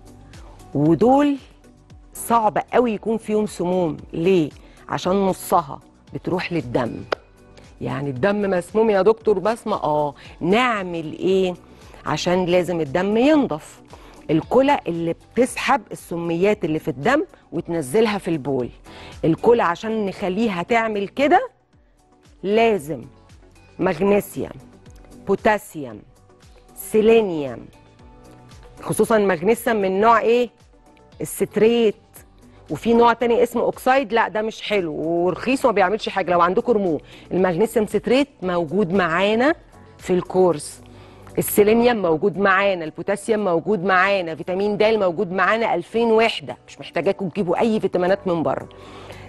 ودول صعب قوي يكون فيهم سموم ليه عشان نصها بتروح للدم يعني الدم مسموم يا دكتور بسمة اه نعمل ايه عشان لازم الدم ينضف الكلى اللي بتسحب السميات اللي في الدم وتنزلها في البول الكلى عشان نخليها تعمل كده لازم مغنيسيوم بوتاسيوم سيلينيوم خصوصا مغنيسيوم من نوع ايه الستريت وفي نوع تاني اسمه اوكسايد لا ده مش حلو ورخيص وما بيعملش حاجه لو عندكم رموه المغنيسيوم ستريت موجود معانا في الكورس السيلينيوم موجود معانا البوتاسيوم موجود معانا فيتامين د موجود معانا 2000 وحده مش محتاجاكم تجيبوا اي فيتامينات من بره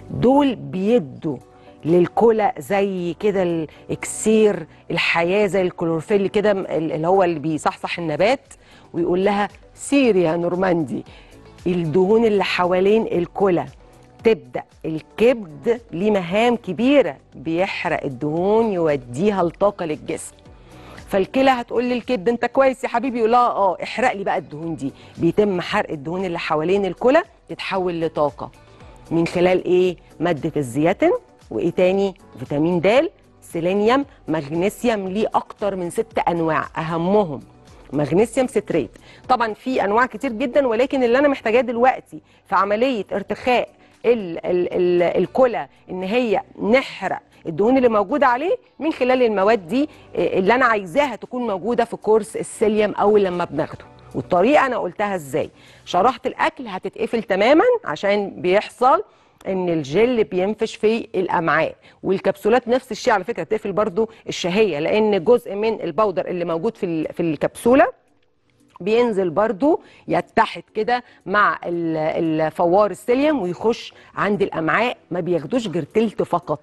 دول بيدوا للكلى زي كده الاكسير الحياه زي الكلوروفيل كده اللي هو اللي بيصحصح النبات ويقول لها سيري يا نورماندي الدهون اللي حوالين الكلى تبدا الكبد ليه مهام كبيره بيحرق الدهون يوديها الطاقه للجسم فالكلى هتقول للكبد انت كويس يا حبيبي يقول لها اه احرق لي بقى الدهون دي بيتم حرق الدهون اللي حوالين الكلى تتحول لطاقه من خلال ايه ماده الزياتين وايه تاني فيتامين د سيلينيوم مغنيسيوم ليه اكتر من ست انواع اهمهم مغنيسيوم ستريت طبعا في انواع كتير جدا ولكن اللي انا محتاجاه دلوقتي في عمليه ارتخاء ال ال ال الكلى ان هي نحرق الدهون اللي موجوده عليه من خلال المواد دي اللي انا عايزاها تكون موجوده في كورس السيليوم اول لما بناخده والطريقه انا قلتها ازاي شرحه الاكل هتتقفل تماما عشان بيحصل ان الجل بينفش في الامعاء والكبسولات نفس الشيء على فكره بتقفل برضو الشهيه لان جزء من البودر اللي موجود في في الكبسوله بينزل برضو يتحد كده مع الفوار السيليوم ويخش عند الامعاء ما بياخدوش غير تلت فقط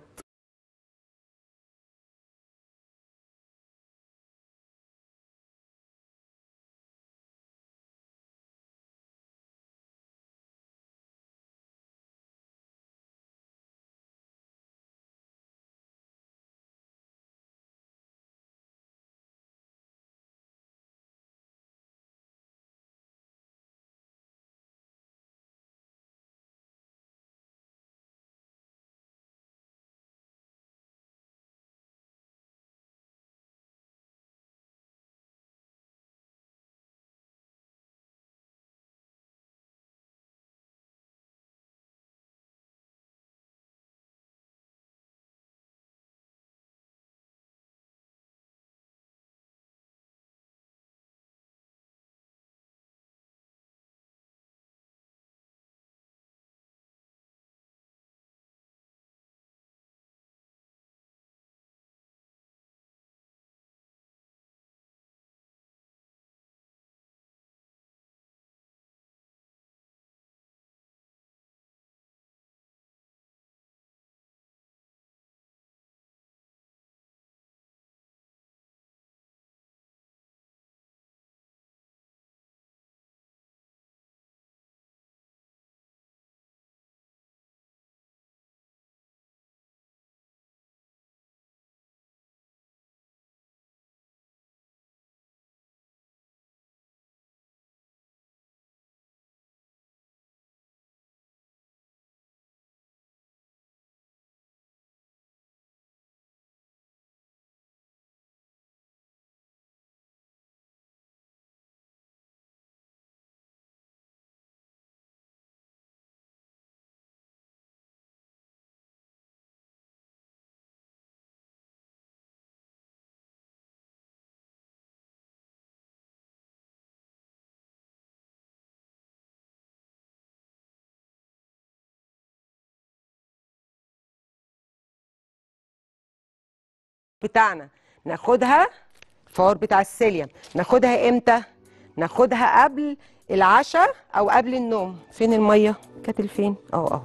بتاعنا ناخدها الفوار بتاع السيليوم ناخدها امتى ناخدها قبل العشاء او قبل النوم فين الميه كاتل فين اهو اهو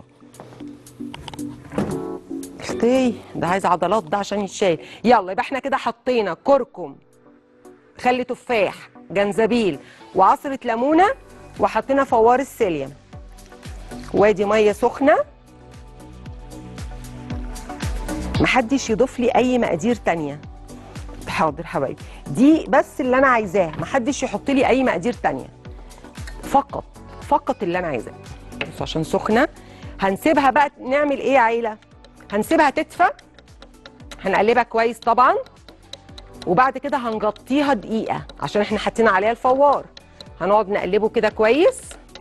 اختي ده عايز عضلات ده عشان يتشال يلا يبقى احنا كده حطينا كركم خل تفاح جنزبيل وعصره ليمونه وحطينا فوار السيليوم وادي ميه سخنه محدش يضيف لي اي مقادير تانية حاضر حبايبي دي بس اللي انا عايزاه محدش يحط لي اي مقادير تانية فقط فقط اللي انا عايزاه بصوا عشان سخنه هنسيبها بقى نعمل ايه يا عيله هنسيبها تدفى هنقلبها كويس طبعا وبعد كده هنغطيها دقيقه عشان احنا حاطين عليها الفوار هنقعد نقلبه كده كويس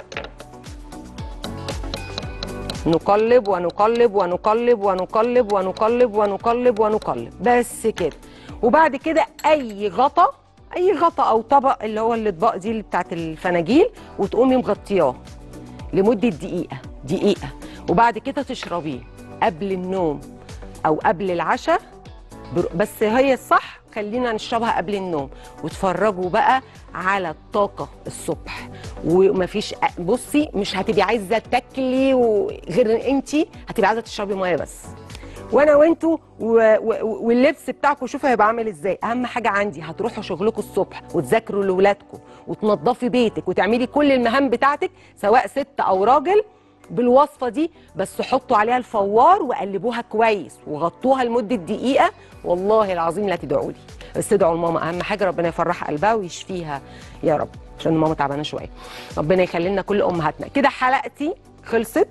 نقلب ونقلب ونقلب ونقلب ونقلب ونقلب ونقلب بس كده وبعد كده اي غطا اي غطا او طبق اللي هو الاطباق دي اللي بتاعت الفناجيل وتقومي مغطياه لمده دقيقه دقيقه وبعد كده تشربيه قبل النوم او قبل العشاء بس هي الصح خلينا نشربها قبل النوم وتفرجوا بقى على الطاقه الصبح ومفيش بصي مش هتبقي عايزه تاكلي وغير انت هتبقي عايزه تشربي ميه بس وانا وانتوا و- و- واللبس بتاعكم شوفوا هيبقى عامل ازاي اهم حاجه عندي هتروحوا شغلكم الصبح وتذاكروا لاولادكم وتنظفي بيتك وتعملي كل المهام بتاعتك سواء ست او راجل بالوصفه دي بس حطوا عليها الفوار وقلبوها كويس وغطوها لمده دقيقه والله العظيم لا تدعوا لي بس ادعوا لماما اهم حاجه ربنا يفرح قلبها ويشفيها يا رب عشان ماما تعبانه شويه ربنا يخلي لنا كل امهاتنا كده حلقتي خلصت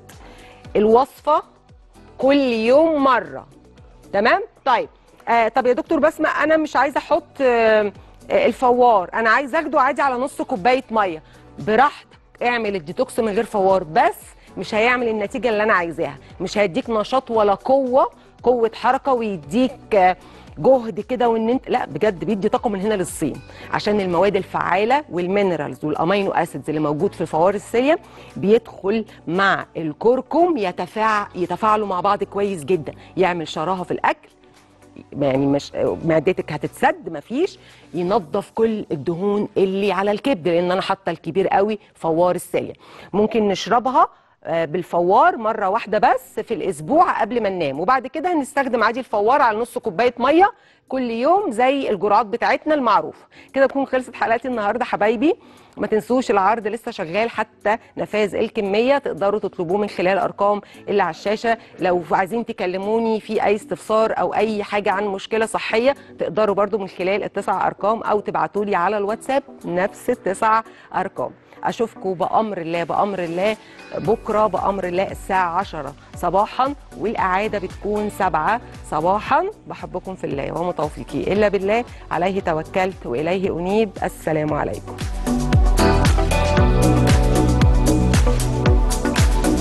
الوصفه كل يوم مره تمام طيب آه طب يا دكتور بسمة انا مش عايزه احط آه آه، الفوار انا عايزه اخده عادي على نص كوبايه ميه براحتك اعمل الديتوكس من غير فوار بس مش هيعمل النتيجه اللي انا عايزاها مش هيديك نشاط ولا قوه قوه حركه ويديك آه، جهد كده وان انت لا بجد بيدي طاقه من هنا للصين عشان المواد الفعاله والمينرالز والامينو اسيدز اللي موجود في فوار السيم بيدخل مع الكركم يتفاع يتفاعلوا مع بعض كويس جدا يعمل شراهه في الاكل يعني مش معدتك هتتسد مفيش ينظف كل الدهون اللي على الكبد لان انا حاطه الكبير قوي فوار السيم ممكن نشربها آه، بالفوار مره واحده بس في الاسبوع قبل ما ننام وبعد كده هنستخدم عادي الفوار على نص كوبايه ميه كل يوم زي الجرعات بتاعتنا المعروفه كده تكون خلصت حلقتي النهارده حبايبي ما تنسوش العرض لسه شغال حتى نفاذ الكميه تقدروا تطلبوه من خلال الارقام اللي على الشاشه لو عايزين تكلموني في اي استفسار او اي حاجه عن مشكله صحيه تقدروا برضو من خلال التسع ارقام او تبعتوا لي على الواتساب نفس التسع ارقام اشوفكم بامر الله بامر الله بكره بامر الله الساعه 10 صباحا والاعاده بتكون 7 صباحا بحبكم في الله وما توفيقي الا بالله عليه توكلت واليه انيب السلام عليكم